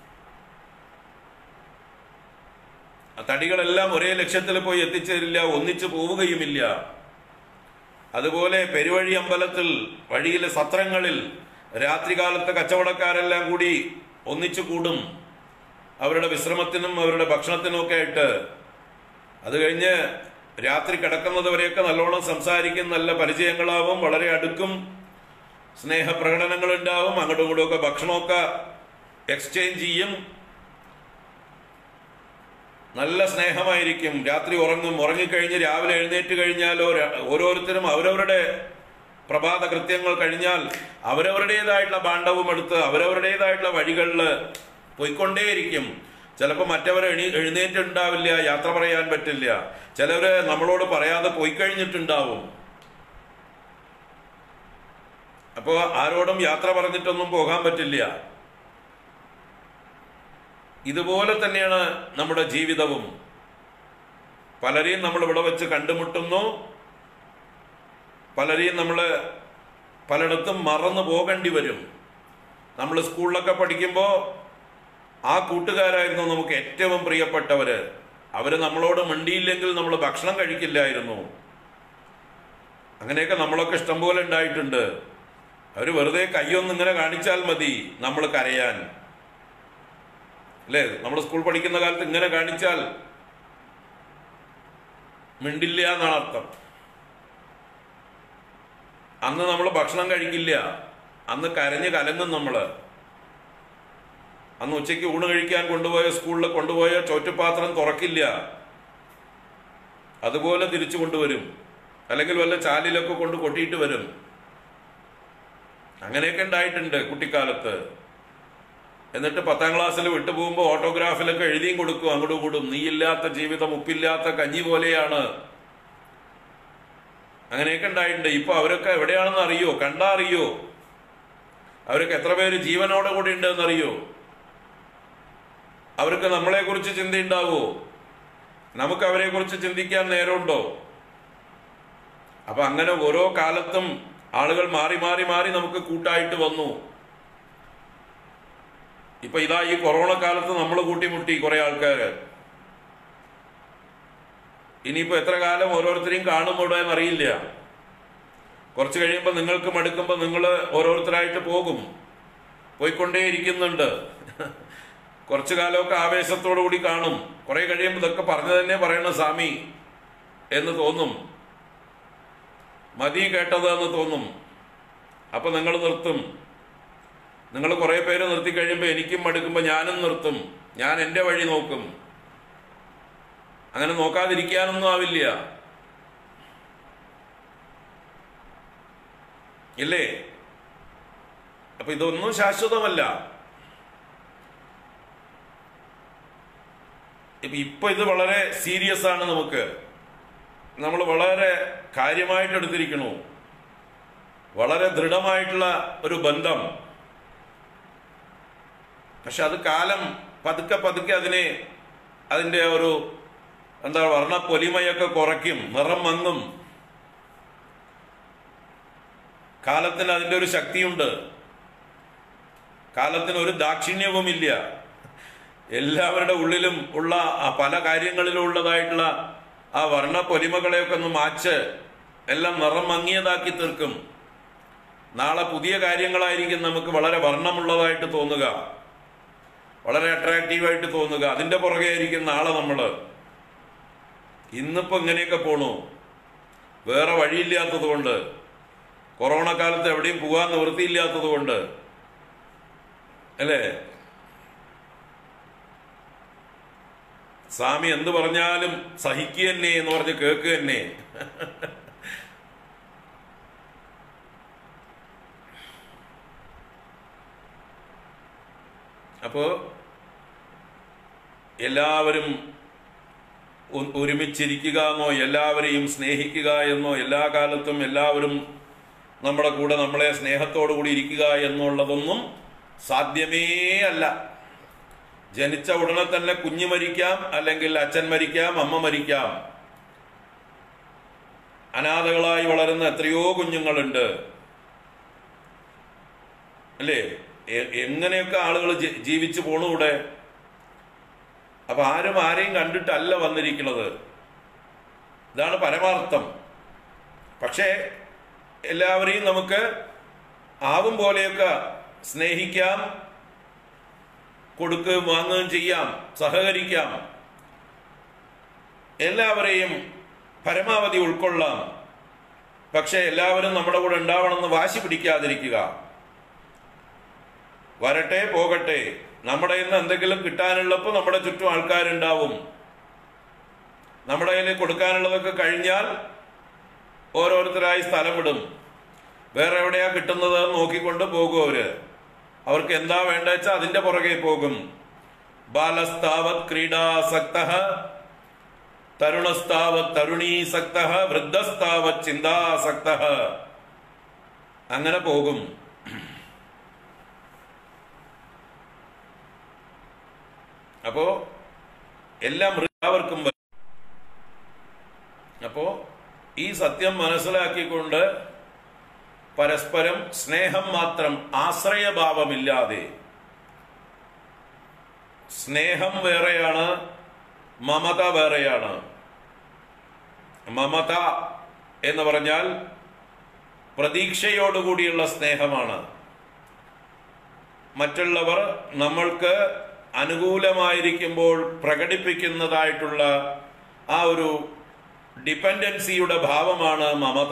ആ തടികളെല്ലാം ഒരേ ലക്ഷ്യത്തിൽ പോയി എത്തിച്ചേരില്ല ഒന്നിച്ചു പോവുകയുമില്ല അതുപോലെ പെരുവഴി അമ്പലത്തിൽ വഴിയിലെ സത്രങ്ങളിൽ രാത്രികാലത്തെ കച്ചവടക്കാരെല്ലാം കൂടി ഒന്നിച്ചു കൂടും അവരുടെ വിശ്രമത്തിനും അവരുടെ ഭക്ഷണത്തിനും ഒക്കെ ആയിട്ട് അത് കഴിഞ്ഞ് രാത്രി കിടക്കുന്നത് വരെയൊക്കെ നല്ലോണം സംസാരിക്കും നല്ല പരിചയങ്ങളാവും വളരെ അടുക്കും സ്നേഹപ്രകടനങ്ങൾ ഉണ്ടാവും അങ്ങോട്ടും ഇങ്ങോട്ടും ഒക്കെ ഭക്ഷണമൊക്കെ എക്സ്ചേഞ്ച് ചെയ്യും നല്ല സ്നേഹമായിരിക്കും രാത്രി ഉറങ്ങും ഉറങ്ങിക്കഴിഞ്ഞ് രാവിലെ എഴുന്നേറ്റ് കഴിഞ്ഞാലോ ര- ഓരോരുത്തരും അവരവരുടെ പ്രഭാത കൃത്യങ്ങൾ കഴിഞ്ഞാൽ അവരവരുടേതായിട്ടുള്ള ഭാണ്ഡവും എടുത്ത് അവരവരുടേതായിട്ടുള്ള വഴികളിൽ പോയിക്കൊണ്ടേയിരിക്കും ചിലപ്പോൾ മറ്റവർ എണി എഴുന്നേറ്റുണ്ടാവില്ല യാത്ര പറയാൻ പറ്റില്ല ചിലവര് നമ്മളോട് പറയാതെ പോയി കഴിഞ്ഞിട്ടുണ്ടാവും അപ്പോൾ ആരോടും യാത്ര പറഞ്ഞിട്ടൊന്നും പോകാൻ പറ്റില്ല ഇതുപോലെ തന്നെയാണ് നമ്മുടെ ജീവിതവും പലരെയും നമ്മൾ ഇവിടെ വെച്ച് കണ്ടുമുട്ടുന്നു പലരെയും നമ്മൾ പലയിടത്തും മറന്നു പോകേണ്ടി വരും നമ്മൾ സ്കൂളിലൊക്കെ പഠിക്കുമ്പോൾ ആ കൂട്ടുകാരായിരുന്നു നമുക്ക് ഏറ്റവും പ്രിയപ്പെട്ടവര് അവര് നമ്മളോട് മിണ്ടിയില്ലെങ്കിൽ നമ്മൾ ഭക്ഷണം കഴിക്കില്ലായിരുന്നു അങ്ങനെയൊക്കെ നമ്മളൊക്കെ ഇഷ്ടംപോലെ ഉണ്ടായിട്ടുണ്ട് അവർ വെറുതെ കയ്യൊന്ന് ഇങ്ങനെ കാണിച്ചാൽ മതി നമ്മൾ കരയാൻ അല്ലേ നമ്മൾ സ്കൂൾ പഠിക്കുന്ന കാലത്ത് ഇങ്ങനെ കാണിച്ചാൽ മിണ്ടില്ല എന്നാണ് അർത്ഥം അന്ന് നമ്മൾ ഭക്ഷണം കഴിക്കില്ല അന്ന് കരഞ്ഞ് കലങ്ങും നമ്മള് അന്ന് ഉച്ചയ്ക്ക് ഊണ് കഴിക്കാൻ കൊണ്ടുപോയ സ്കൂളിൽ കൊണ്ടുപോയ ചോറ്റുപാത്രം തുറക്കില്ല അതുപോലെ തിരിച്ചു കൊണ്ടുവരും അല്ലെങ്കിൽ വല്ല ചാലിലൊക്കെ കൊണ്ട് കൊട്ടിയിട്ട് വരും അങ്ങനെയൊക്കെ ഉണ്ടായിട്ടുണ്ട് കുട്ടിക്കാലത്ത് എന്നിട്ട് പത്താം ക്ലാസ്സിൽ വിട്ടുപോകുമ്പോൾ ഓട്ടോഗ്രാഫിലൊക്കെ എഴുതിയും കൊടുക്കും അങ്ങോട്ടും കൂടും നീയില്ലാത്ത ജീവിതം ഉപ്പില്ലാത്ത കഞ്ഞി പോലെയാണ് അങ്ങനെയൊക്കെ ഉണ്ടായിട്ടുണ്ട് ഇപ്പൊ അവരൊക്കെ എവിടെയാണെന്ന് അറിയോ കണ്ടാ അറിയോ അവരൊക്കെ എത്ര പേര് ജീവനോടെ കൂടി ഉണ്ടെന്ന് അറിയോ അവർക്ക് നമ്മളെ കുറിച്ച് ചിന്തയുണ്ടാവോ നമുക്ക് അവരെ കുറിച്ച് ചിന്തിക്കാൻ നേരമുണ്ടോ അപ്പൊ അങ്ങനെ ഓരോ കാലത്തും ആളുകൾ മാറി മാറി മാറി നമുക്ക് കൂട്ടായിട്ട് വന്നു ഇപ്പൊ ഇതാ ഈ കൊറോണ കാലത്ത് നമ്മൾ കൂട്ടിമുട്ടി കുറെ ആൾക്കാര് ഇനിയിപ്പോ എത്ര കാലം ഓരോരുത്തരെയും കാണുമ്പോൾ എന്നറിയില്ല കുറച്ച് കഴിയുമ്പോൾ നിങ്ങൾക്ക് മടുക്കുമ്പോൾ നിങ്ങൾ ഓരോരുത്തരായിട്ട് പോകും പോയിക്കൊണ്ടേയിരിക്കുന്നുണ്ട് കുറച്ചു കാലമൊക്കെ ആവേശത്തോടു കൂടി കാണും കുറെ കഴിയുമ്പോൾ ഇതൊക്കെ പറഞ്ഞു തന്നെ പറയണം സ്വാമി എന്ന് തോന്നും മതി കേട്ടത് എന്ന് തോന്നും അപ്പൊ നിങ്ങൾ നിർത്തും നിങ്ങൾ കുറെ പേര് നിർത്തി കഴിയുമ്പോൾ എനിക്കും മടുക്കുമ്പോൾ ഞാനും നിർത്തും ഞാൻ എൻ്റെ വഴി നോക്കും അങ്ങനെ നോക്കാതിരിക്കാനൊന്നും ആവില്ല ഇല്ലേ അപ്പൊ ഇതൊന്നും ശാശ്വതമല്ല ഇപ്പൊ ഇപ്പൊ ഇത് വളരെ സീരിയസ് ആണ് നമുക്ക് നമ്മൾ വളരെ കാര്യമായിട്ട് എടുത്തിരിക്കണു വളരെ ദൃഢമായിട്ടുള്ള ഒരു ബന്ധം പക്ഷെ അത് കാലം പതുക്കെ പതുക്കെ അതിനെ അതിൻ്റെ ഒരു എന്താ വർണ്ണ പൊലിമയൊക്കെ കുറയ്ക്കും നിറം മങ്ങും കാലത്തിന് അതിൻ്റെ ഒരു ശക്തിയുണ്ട് കാലത്തിന് ഒരു ദാക്ഷിണ്യവുമില്ല എല്ലാവരുടെ ഉള്ളിലും ഉള്ള ആ പല കാര്യങ്ങളിലും ഉള്ളതായിട്ടുള്ള ആ വർണ്ണ പൊലിമകളെയൊക്കെ ഒന്ന് മാച്ച് എല്ലാം നിറം മങ്ങിയതാക്കി തീർക്കും നാളെ പുതിയ കാര്യങ്ങളായിരിക്കും നമുക്ക് വളരെ വർണ്ണമുള്ളതായിട്ട് തോന്നുക വളരെ അട്രാക്റ്റീവായിട്ട് തോന്നുക അതിന്റെ പുറകെ ആയിരിക്കും നാളെ നമ്മൾ ഇന്നിപ്പോ ഇങ്ങനെയൊക്കെ പോണു വേറെ വഴിയില്ലാത്തത് കൊണ്ട് കൊറോണ കാലത്ത് എവിടെയും പോകാൻ നിവൃത്തിയില്ലാത്തത് കൊണ്ട് അല്ലേ സ്വാമി എന്ത് പറഞ്ഞാലും സഹിക്കുക തന്നെ എന്ന് പറഞ്ഞ് കേൾക്കുക തന്നെ അപ്പോൾ എല്ലാവരും ഒ- ഒരുമിച്ചിരിക്കുക എന്നോ എല്ലാവരെയും സ്നേഹിക്കുക എന്നോ എല്ലാ കാലത്തും എല്ലാവരും നമ്മുടെ കൂടെ നമ്മളെ സ്നേഹത്തോടു കൂടി ഇരിക്കുക എന്നുള്ളതൊന്നും സാധ്യമേ അല്ല ജനിച്ച ഉടനെ തന്നെ കുഞ്ഞ് മരിക്കാം അല്ലെങ്കിൽ അച്ഛൻ മരിക്കാം അമ്മ മരിക്കാം അനാഥകളായി വളരുന്ന എത്രയോ കുഞ്ഞുങ്ങളുണ്ട് അല്ലേ എ- എങ്ങനെയൊക്കെ ആളുകൾ ജി- ജീവിച്ചു പോണു ഇവിടെ അപ്പൊ ആരും ആരെയും കണ്ടിട്ടല്ല വന്നിരിക്കുന്നത് ഇതാണ് പരമാർത്ഥം പക്ഷേ എല്ലാവരെയും നമുക്ക് ആവും പോലെയൊക്കെ സ്നേഹിക്കാം കൊടുക്കുകയും വാങ്ങുകയും ചെയ്യാം സഹകരിക്കാം എല്ലാവരെയും പരമാവധി ഉൾക്കൊള്ളാം പക്ഷെ എല്ലാവരും നമ്മുടെ കൂടെ ഉണ്ടാവണമെന്ന് വാശി പിടിക്കാതിരിക്കുക വരട്ടെ പോകട്ടെ നമ്മുടെ ഇന്ന് എന്തെങ്കിലും കിട്ടാനുള്ളപ്പോൾ നമ്മുടെ ചുറ്റും ആൾക്കാരുണ്ടാവും നമ്മുടെ കയ്യിൽ കൊടുക്കാനുള്ളതൊക്കെ കഴിഞ്ഞാൽ ഓരോരുത്തരായി സ്ഥലം വിടും വേറെ എവിടെയാ കിട്ടുന്നത് എന്ന് നോക്കിക്കൊണ്ട് പോകും അവര് അവർക്ക് എന്താ വേണ്ട വെച്ചാൽ അതിന്റെ പുറകെ പോകും ബാലസ്താവത് ക്രീഡാസക്ത തരുണസ്താവത് തരുണീസക്ത വൃദ്ധസ്താവത് ചിന്താസക്ത അങ്ങനെ പോകും അപ്പോ എല്ലാം എല്ലാവർക്കും വരും. അപ്പോ ഈ സത്യം മനസ്സിലാക്കിക്കൊണ്ട് പരസ്പരം സ്നേഹം മാത്രം ആശ്രയഭാവമില്ലാതെ സ്നേഹം വേറെയാണ് മമത വേറെയാണ് മമത എന്ന് പറഞ്ഞാൽ പ്രതീക്ഷയോടുകൂടിയുള്ള സ്നേഹമാണ് മറ്റുള്ളവർ നമ്മൾക്ക് അനുകൂലമായിരിക്കുമ്പോൾ പ്രകടിപ്പിക്കുന്നതായിട്ടുള്ള ആ ഒരു ഡിപ്പെൻഡൻസിയുടെ ഭാവമാണ് മമത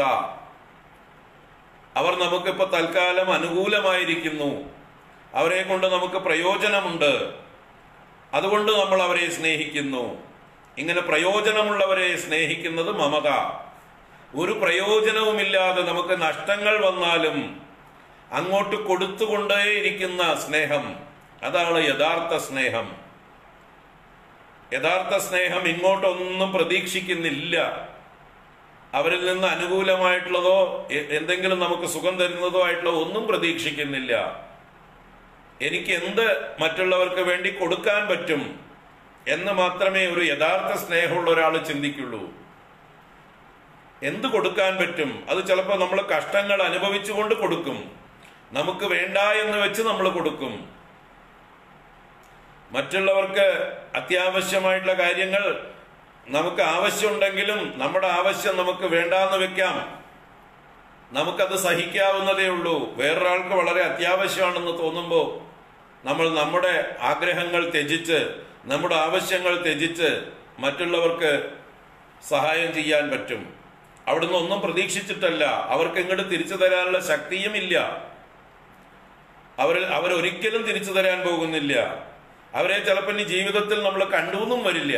അവർ നമുക്കിപ്പോൾ തൽക്കാലം അനുകൂലമായിരിക്കുന്നു അവരെ കൊണ്ട് നമുക്ക് പ്രയോജനമുണ്ട് അതുകൊണ്ട് നമ്മൾ അവരെ സ്നേഹിക്കുന്നു ഇങ്ങനെ പ്രയോജനമുള്ളവരെ സ്നേഹിക്കുന്നത് മമത ഒരു പ്രയോജനവുമില്ലാതെ നമുക്ക് നഷ്ടങ്ങൾ വന്നാലും അങ്ങോട്ട് കൊടുത്തുകൊണ്ടേയിരിക്കുന്ന സ്നേഹം അതാണ് യഥാർത്ഥ സ്നേഹം യഥാർത്ഥ സ്നേഹം ഇങ്ങോട്ടൊന്നും പ്രതീക്ഷിക്കുന്നില്ല അവരിൽ നിന്ന് അനുകൂലമായിട്ടുള്ളതോ എ- എന്തെങ്കിലും നമുക്ക് സുഖം തരുന്നതോ ആയിട്ടുള്ള ഒന്നും പ്രതീക്ഷിക്കുന്നില്ല എനിക്ക് എന്ത് മറ്റുള്ളവർക്ക് വേണ്ടി കൊടുക്കാൻ പറ്റും എന്ന് മാത്രമേ ഒരു യഥാർത്ഥ സ്നേഹമുള്ള ഒരാൾ ചിന്തിക്കുള്ളൂ എന്ത് കൊടുക്കാൻ പറ്റും അത് ചിലപ്പോൾ നമ്മൾ കഷ്ടങ്ങൾ അനുഭവിച്ചുകൊണ്ട് കൊടുക്കും നമുക്ക് വേണ്ട എന്ന് വെച്ച് നമ്മൾ കൊടുക്കും മറ്റുള്ളവർക്ക് അത്യാവശ്യമായിട്ടുള്ള കാര്യങ്ങൾ നമുക്ക് ആവശ്യമുണ്ടെങ്കിലും നമ്മുടെ ആവശ്യം നമുക്ക് വേണ്ടാന്ന് വെക്കാം നമുക്കത് സഹിക്കാവുന്നതേ ഉള്ളൂ വേറൊരാൾക്ക് വളരെ അത്യാവശ്യമാണെന്ന് തോന്നുമ്പോൾ നമ്മൾ നമ്മുടെ ആഗ്രഹങ്ങൾ ത്യജിച്ച് നമ്മുടെ ആവശ്യങ്ങൾ ത്യജിച്ച് മറ്റുള്ളവർക്ക് സഹായം ചെയ്യാൻ പറ്റും അവിടുന്ന് ഒന്നും പ്രതീക്ഷിച്ചിട്ടല്ല അവർക്ക് ഇങ്ങോട്ട് തിരിച്ചു തരാനുള്ള ശക്തിയും ഇല്ല അവർ അവരൊരിക്കലും തിരിച്ചു തരാൻ പോകുന്നില്ല അവരെ ചിലപ്പോൾ ഇനി ജീവിതത്തിൽ നമ്മൾ കണ്ടുവെന്നും വരില്ല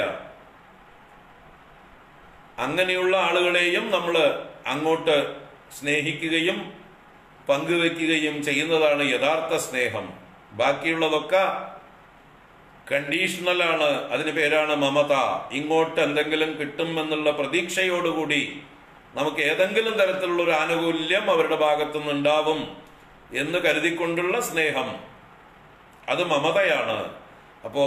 അങ്ങനെയുള്ള ആളുകളെയും നമ്മൾ അങ്ങോട്ട് സ്നേഹിക്കുകയും പങ്കുവെക്കുകയും ചെയ്യുന്നതാണ് യഥാർത്ഥ സ്നേഹം ബാക്കിയുള്ളതൊക്കെ കണ്ടീഷണലാണ് അതിന് പേരാണ് മമത ഇങ്ങോട്ട് എന്തെങ്കിലും കിട്ടും എന്നുള്ള പ്രതീക്ഷയോടുകൂടി നമുക്ക് ഏതെങ്കിലും തരത്തിലുള്ള ഒരു ആനുകൂല്യം അവരുടെ ഭാഗത്തുനിന്ന് ഉണ്ടാവും എന്ന് കരുതിക്കൊണ്ടുള്ള സ്നേഹം അത് മമതയാണ് അപ്പോ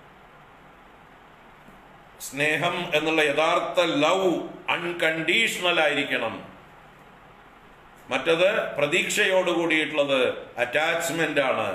സ്നേഹം എന്നുള്ള യഥാർത്ഥ ലവ് അൺകണ്ടീഷണൽ ആയിരിക്കണം മറ്റത് പ്രതീക്ഷയോട് കൂടിയിട്ടുള്ളത് അറ്റാച്ച്മെന്റ് ആണ്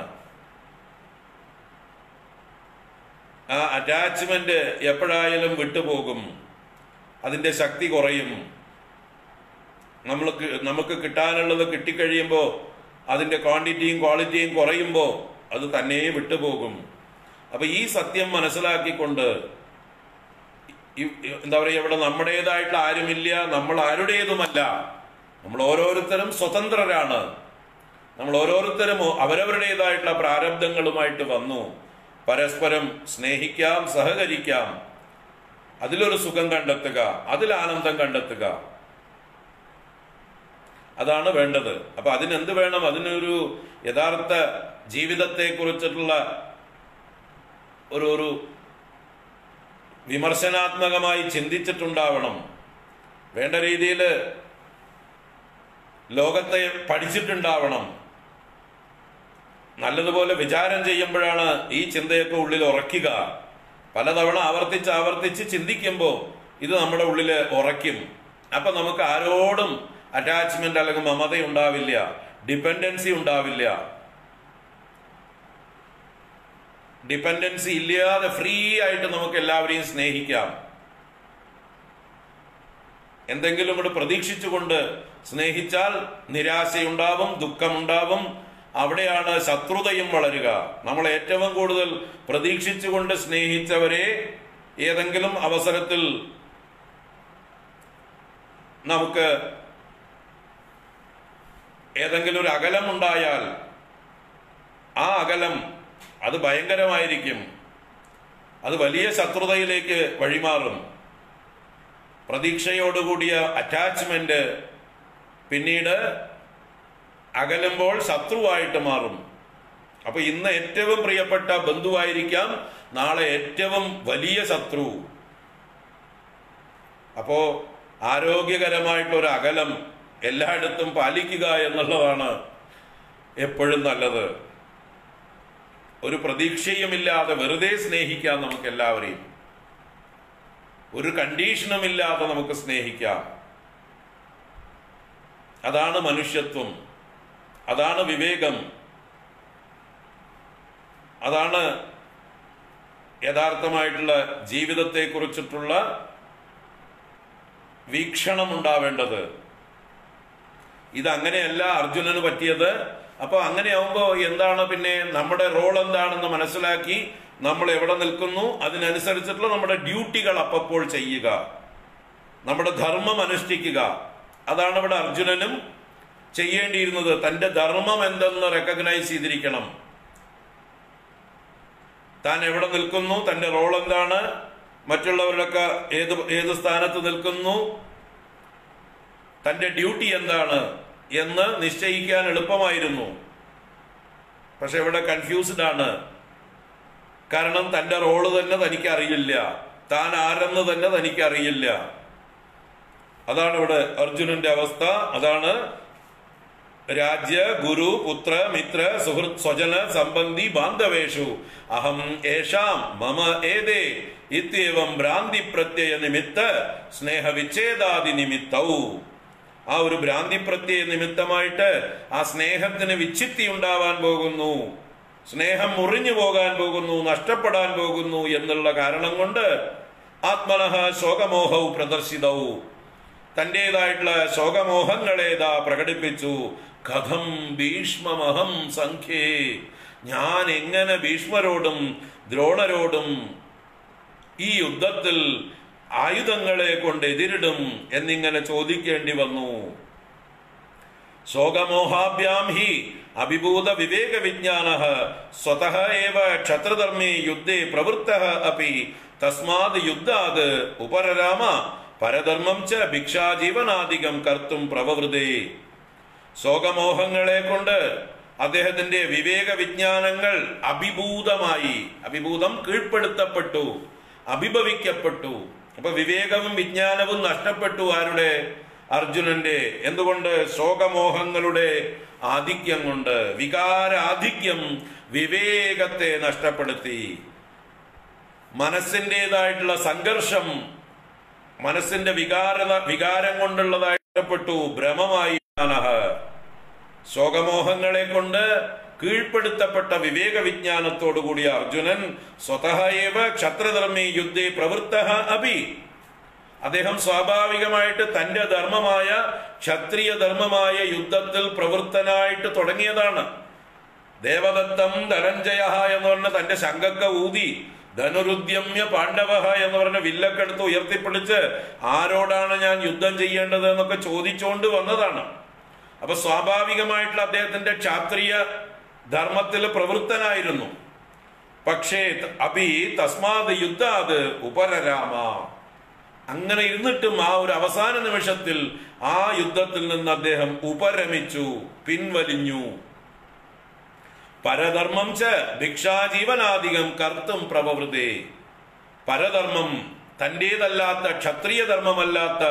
ആ അറ്റാച്ച്മെന്റ് എപ്പോഴായാലും വിട്ടുപോകും അതിന്റെ ശക്തി കുറയും നമ്മൾക്ക് നമുക്ക് കിട്ടാനുള്ളത് കിട്ടിക്കഴിയുമ്പോൾ അതിന്റെ ക്വാണ്ടിറ്റിയും ക്വാളിറ്റിയും കുറയുമ്പോൾ അത് തന്നെ വിട്ടുപോകും അപ്പൊ ഈ സത്യം മനസ്സിലാക്കിക്കൊണ്ട് ഈ- ഈ- എന്താ പറയുക ഇവിടെ നമ്മുടേതായിട്ടുള്ള ആരുമില്ല നമ്മൾ ആരുടേതുമല്ല നമ്മൾ ഓരോരുത്തരും സ്വതന്ത്രരാണ് നമ്മൾ ഓരോരുത്തരും അവരവരുടേതായിട്ടുള്ള പ്രാരബ്ധങ്ങളുമായിട്ട് വന്നു പരസ്പരം സ്നേഹിക്കാം സഹകരിക്കാം അതിലൊരു സുഖം കണ്ടെത്തുക അതിൽ ആനന്ദം കണ്ടെത്തുക അതാണ് വേണ്ടത് അപ്പൊ അതിനെന്ത് വേണം അതിനൊരു യഥാർത്ഥ ജീവിതത്തെ കുറിച്ചിട്ടുള്ള ഒരു ഒരു വിമർശനാത്മകമായി ചിന്തിച്ചിട്ടുണ്ടാവണം വേണ്ട രീതിയിൽ ലോകത്തെ പഠിച്ചിട്ടുണ്ടാവണം നല്ലതുപോലെ വിചാരം ചെയ്യുമ്പോഴാണ് ഈ ചിന്തയൊക്കെ ഉള്ളിൽ ഉറയ്ക്കുക പലതവണ ആവർത്തിച്ച് ആവർത്തിച്ച് ചിന്തിക്കുമ്പോൾ ഇത് നമ്മുടെ ഉള്ളിൽ ഉറയ്ക്കും അപ്പൊ നമുക്ക് ആരോടും അറ്റാച്ച്മെന്റ് അല്ലെങ്കിൽ മമത ഉണ്ടാവില്ല ഡിപ്പെൻഡൻസി ഉണ്ടാവില്ല ഡിപ്പെൻഡൻസി ഇല്ലാതെ ഫ്രീ ആയിട്ട് നമുക്ക് എല്ലാവരെയും സ്നേഹിക്കാം എന്തെങ്കിലും കൂടെ പ്രതീക്ഷിച്ചുകൊണ്ട് സ്നേഹിച്ചാൽ നിരാശയുണ്ടാവും ദുഃഖമുണ്ടാവും അവിടെയാണ് ശത്രുതയും വളരുക നമ്മൾ ഏറ്റവും കൂടുതൽ പ്രതീക്ഷിച്ചുകൊണ്ട് സ്നേഹിച്ചവരെ ഏതെങ്കിലും അവസരത്തിൽ നമുക്ക് ഏതെങ്കിലും ഒരു അകലം ഉണ്ടായാൽ ആ അകലം അത് ഭയങ്കരമായിരിക്കും അത് വലിയ ശത്രുതയിലേക്ക് വഴിമാറും പ്രതീക്ഷയോടുകൂടിയ അറ്റാച്ച്മെന്റ് പിന്നീട് അകലുമ്പോൾ ശത്രുവായിട്ട് മാറും അപ്പൊ ഇന്ന് ഏറ്റവും പ്രിയപ്പെട്ട ബന്ധുവായിരിക്കാം നാളെ ഏറ്റവും വലിയ ശത്രു അപ്പോ ആരോഗ്യകരമായിട്ടൊരു അകലം എല്ലായിടത്തും പാലിക്കുക എന്നുള്ളതാണ് എപ്പോഴും നല്ലത് ഒരു പ്രതീക്ഷയുമില്ലാതെ വെറുതെ സ്നേഹിക്കാം നമുക്ക് എല്ലാവരെയും ഒരു കണ്ടീഷനും ഇല്ലാതെ നമുക്ക് സ്നേഹിക്കാം അതാണ് മനുഷ്യത്വം അതാണ് വിവേകം അതാണ് യഥാർത്ഥമായിട്ടുള്ള ജീവിതത്തെ കുറിച്ചിട്ടുള്ള വീക്ഷണം ഉണ്ടാവേണ്ടത് ഇത് അങ്ങനെയല്ല അർജുനന് പറ്റിയത് അപ്പൊ അങ്ങനെയാവുമ്പോ എന്താണ് പിന്നെ നമ്മുടെ റോൾ എന്താണെന്ന് മനസ്സിലാക്കി നമ്മൾ എവിടെ നിൽക്കുന്നു അതിനനുസരിച്ചിട്ടുള്ള നമ്മുടെ ഡ്യൂട്ടികൾ അപ്പോൾ ചെയ്യുക നമ്മുടെ ധർമ്മം അനുഷ്ഠിക്കുക അതാണ് ഇവിടെ അർജുനനും ചെയ്യേണ്ടിയിരുന്നത് തന്റെ ധർമ്മം എന്തെന്ന് റെക്കഗ്നൈസ് ചെയ്തിരിക്കണം താൻ എവിടെ നിൽക്കുന്നു തന്റെ റോൾ എന്താണ് മറ്റുള്ളവരൊക്കെ ഏത് ഏത് സ്ഥാനത്ത് നിൽക്കുന്നു തന്റെ ഡ്യൂട്ടി എന്താണ് എന്ന് നിശ്ചയിക്കാൻ എളുപ്പമായിരുന്നു പക്ഷെ ഇവിടെ കൺഫ്യൂസ്ഡ് ആണ് കാരണം തന്റെ റോള് തന്നെ തനിക്ക് അറിയില്ല താൻ ആരെന്ന് തന്നെ തനിക്ക് അറിയില്ല അതാണ് ഇവിടെ അർജുനന്റെ അവസ്ഥ അതാണ് രാജ്യ ഗുരു പുത്ര മിത്ര സുഹൃത് സ്വജന സംബന്ധി ബാന്ധവേഷു അഹം ഏഷാം മമ ഏതേ ഇത്യവം ഭ്രാന്തി പ്രത്യയ നിമിത്ത സ്നേഹ വിച്ഛേദാദി നിമിത്തവും ആ ഒരു ഭ്രാന്തി പ്രത്യയ നിമിത്തമായിട്ട് ആ സ്നേഹത്തിന് വിച്ഛിത്തി ഉണ്ടാവാൻ പോകുന്നു സ്നേഹം മുറിഞ്ഞു പോകാൻ പോകുന്നു നഷ്ടപ്പെടാൻ പോകുന്നു എന്നുള്ള കാരണം കൊണ്ട് ആത്മനഃ ശോകമോഹവും പ്രദർശിതവും തന്റേതായിട്ടുള്ള ശോകമോഹങ്ങളെ ഇതാ പ്രകടിപ്പിച്ചു കഥം ഭീഷ്മമഹം സംഖ്യേ ഞാൻ എങ്ങനെ ഭീഷ്മരോടും ദ്രോണരോടും ഈ യുദ്ധത്തിൽ ആയുധങ്ങളെ കൊണ്ട് എതിരിടും എന്നിങ്ങനെ ചോദിക്കേണ്ടി വന്നു ശോകമോഹാഭ്യാം ഹി അഭിഭൂത വിവേക വിജ്ഞാന സ്വതഃ ഏവ ക്ഷത്രധർമ്മേ യുദ്ധേ പ്രവൃത്ത അപ്പി തസ്മാത് യുദ്ധാത് ഉപരരാമ പരധർമ്മം ച ഭിക്ഷാജീവനാധികം കർത്തും പ്രവവൃതേ ശോകമോഹങ്ങളെ കൊണ്ട് അദ്ദേഹത്തിന്റെ വിവേക വിജ്ഞാനങ്ങൾ അഭിഭൂതമായി അഭിഭൂതം കീഴ്പ്പെടുത്തപ്പെട്ടു അഭിഭവിക്കപ്പെട്ടു അപ്പൊ വിവേകവും വിജ്ഞാനവും നഷ്ടപ്പെട്ടു ആരുടെ അർജുനന്റെ എന്തുകൊണ്ട് ശോകമോഹങ്ങളുടെ ആധിക്യം കൊണ്ട് വികാരാധിക്യം വിവേകത്തെ നഷ്ടപ്പെടുത്തി മനസ്സിൻ്റെതായിട്ടുള്ള സംഘർഷം മനസ്സിന്റെ വികാര വികാരം കൊണ്ടുള്ളതായിട്ടപ്പെട്ടു ഭ്രമമായി ജ്ഞാനഃ. ശോകമോഹങ്ങളെ കൊണ്ട് കീഴ്പ്പെടുത്തപ്പെട്ട വിവേക വിജ്ഞാനത്തോടുകൂടിയ അർജുനൻ സ്വതഃ ഏവ ക്ഷത്രധർമ്മി യുദ്ധേ പ്രവൃത്ത അഭി അദ്ദേഹം സ്വാഭാവികമായിട്ട് തന്റെ ധർമ്മമായ ക്ഷത്രിയ ധർമ്മമായ യുദ്ധത്തിൽ പ്രവൃത്തനായിട്ട് തുടങ്ങിയതാണ് ദേവദത്തം ധനഞ്ജയ എന്ന് പറഞ്ഞ തന്റെ ശങ്കക്ക ഊതി ധനുരുദ്യമ്യ പാണ്ഡവ എന്ന് പറഞ്ഞ വില്ലൊക്കെ എടുത്ത് ഉയർത്തിപ്പിടിച്ച് ആരോടാണ് ഞാൻ യുദ്ധം ചെയ്യേണ്ടത് എന്നൊക്കെ ചോദിച്ചുകൊണ്ട് വന്നതാണ് അപ്പൊ സ്വാഭാവികമായിട്ടുള്ള അദ്ദേഹത്തിന്റെ ക്ഷാത്രിയ ധർമ്മത്തിൽ പ്രവൃത്തനായിരുന്നു പക്ഷേ അഭി തസ്മാത് യുദ്ധാത് ഉപരരാമ അങ്ങനെ ഇരുന്നിട്ടും ആ ഒരു അവസാന നിമിഷത്തിൽ ആ യുദ്ധത്തിൽ നിന്ന് അദ്ദേഹം ഉപരമിച്ചു പിൻവലിഞ്ഞു പരധർമ്മം ച ഭിക്ഷാജീവനാധികം കർത്തും പ്രവൃതേ പരധർമ്മം തന്റേതല്ലാത്ത ക്ഷത്രിയ ധർമ്മമല്ലാത്ത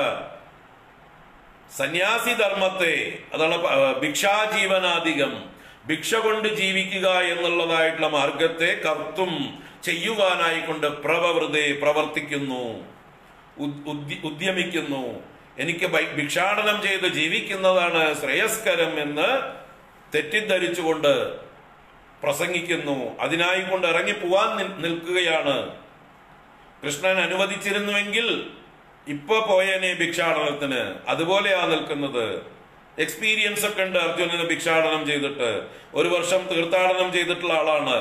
സന്യാസി ധർമ്മത്തെ അതാണ് പ- ഭിക്ഷാജീവനാധികം ഭിക്ഷ കൊണ്ട് ജീവിക്കുക എന്നുള്ളതായിട്ടുള്ള മാർഗത്തെ കർത്തും ചെയ്യുവാനായിക്കൊണ്ട് പ്രവൃതേ പ്രവർത്തിക്കുന്നു ഉദ്- ഉദ്യ- ഉദ്യമിക്കുന്നു എനിക്ക് ബൈ- ഭിക്ഷാടനം ചെയ്ത് ജീവിക്കുന്നതാണ് ശ്രേയസ്കരം എന്ന് തെറ്റിദ്ധരിച്ചുകൊണ്ട് പ്രസംഗിക്കുന്നു അതിനായി കൊണ്ട് ഇറങ്ങി പോവാൻ നി- നിൽക്കുകയാണ് കൃഷ്ണൻ അനുവദിച്ചിരുന്നുവെങ്കിൽ ഇപ്പൊ പോയേനെ ഭിക്ഷാടനത്തിന് അതുപോലെയാ നിൽക്കുന്നത് എക്സ്പീരിയൻസ് ഒക്കെ ഉണ്ട് അർജുനന് ഭിക്ഷാടനം ചെയ്തിട്ട് ഒരു വർഷം തീർത്ഥാടനം ചെയ്തിട്ടുള്ള ആളാണ്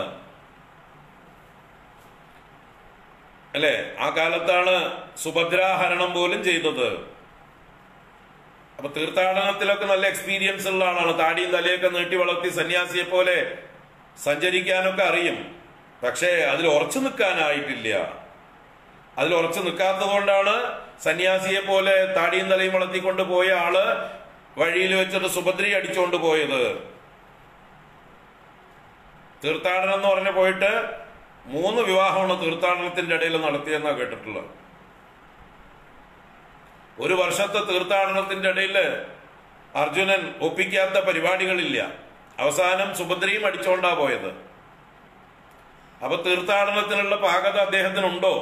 അല്ലെ ആ കാലത്താണ് സുഭദ്രാഹരണം പോലും ചെയ്തത് അപ്പൊ തീർത്ഥാടനത്തിലൊക്കെ നല്ല എക്സ്പീരിയൻസ് ഉള്ള ആളാണ് താടിയും തലയൊക്കെ നീട്ടി വളർത്തി സന്യാസിയെ പോലെ സഞ്ചരിക്കാനൊക്കെ അറിയും പക്ഷേ അതിൽ ഉറച്ചു നിൽക്കാനായിട്ടില്ല അതിൽ ഉറച്ചു നിൽക്കാത്തത് കൊണ്ടാണ് സന്യാസിയെ പോലെ താടിയും തലയും വളർത്തിക്കൊണ്ട് പോയ ആള് വഴിയിൽ വെച്ചിട്ട് സുഭദ്രി അടിച്ചുകൊണ്ട് പോയത് തീർത്ഥാടനം എന്ന് പറഞ്ഞ് പോയിട്ട് മൂന്ന് വിവാഹമാണ് തീർത്ഥാടനത്തിന്റെ ഇടയിൽ നടത്തിയെന്നാ കേട്ടിട്ടുള്ളത് ഒരു വർഷത്തെ തീർത്ഥാടനത്തിന്റെ ഇടയിൽ അർജുനൻ ഒപ്പിക്കാത്ത പരിപാടികളില്ല അവസാനം സുഭദ്രയും അടിച്ചോണ്ടാ പോയത് അപ്പൊ തീർത്ഥാടനത്തിനുള്ള പാകത അദ്ദേഹത്തിനുണ്ടോ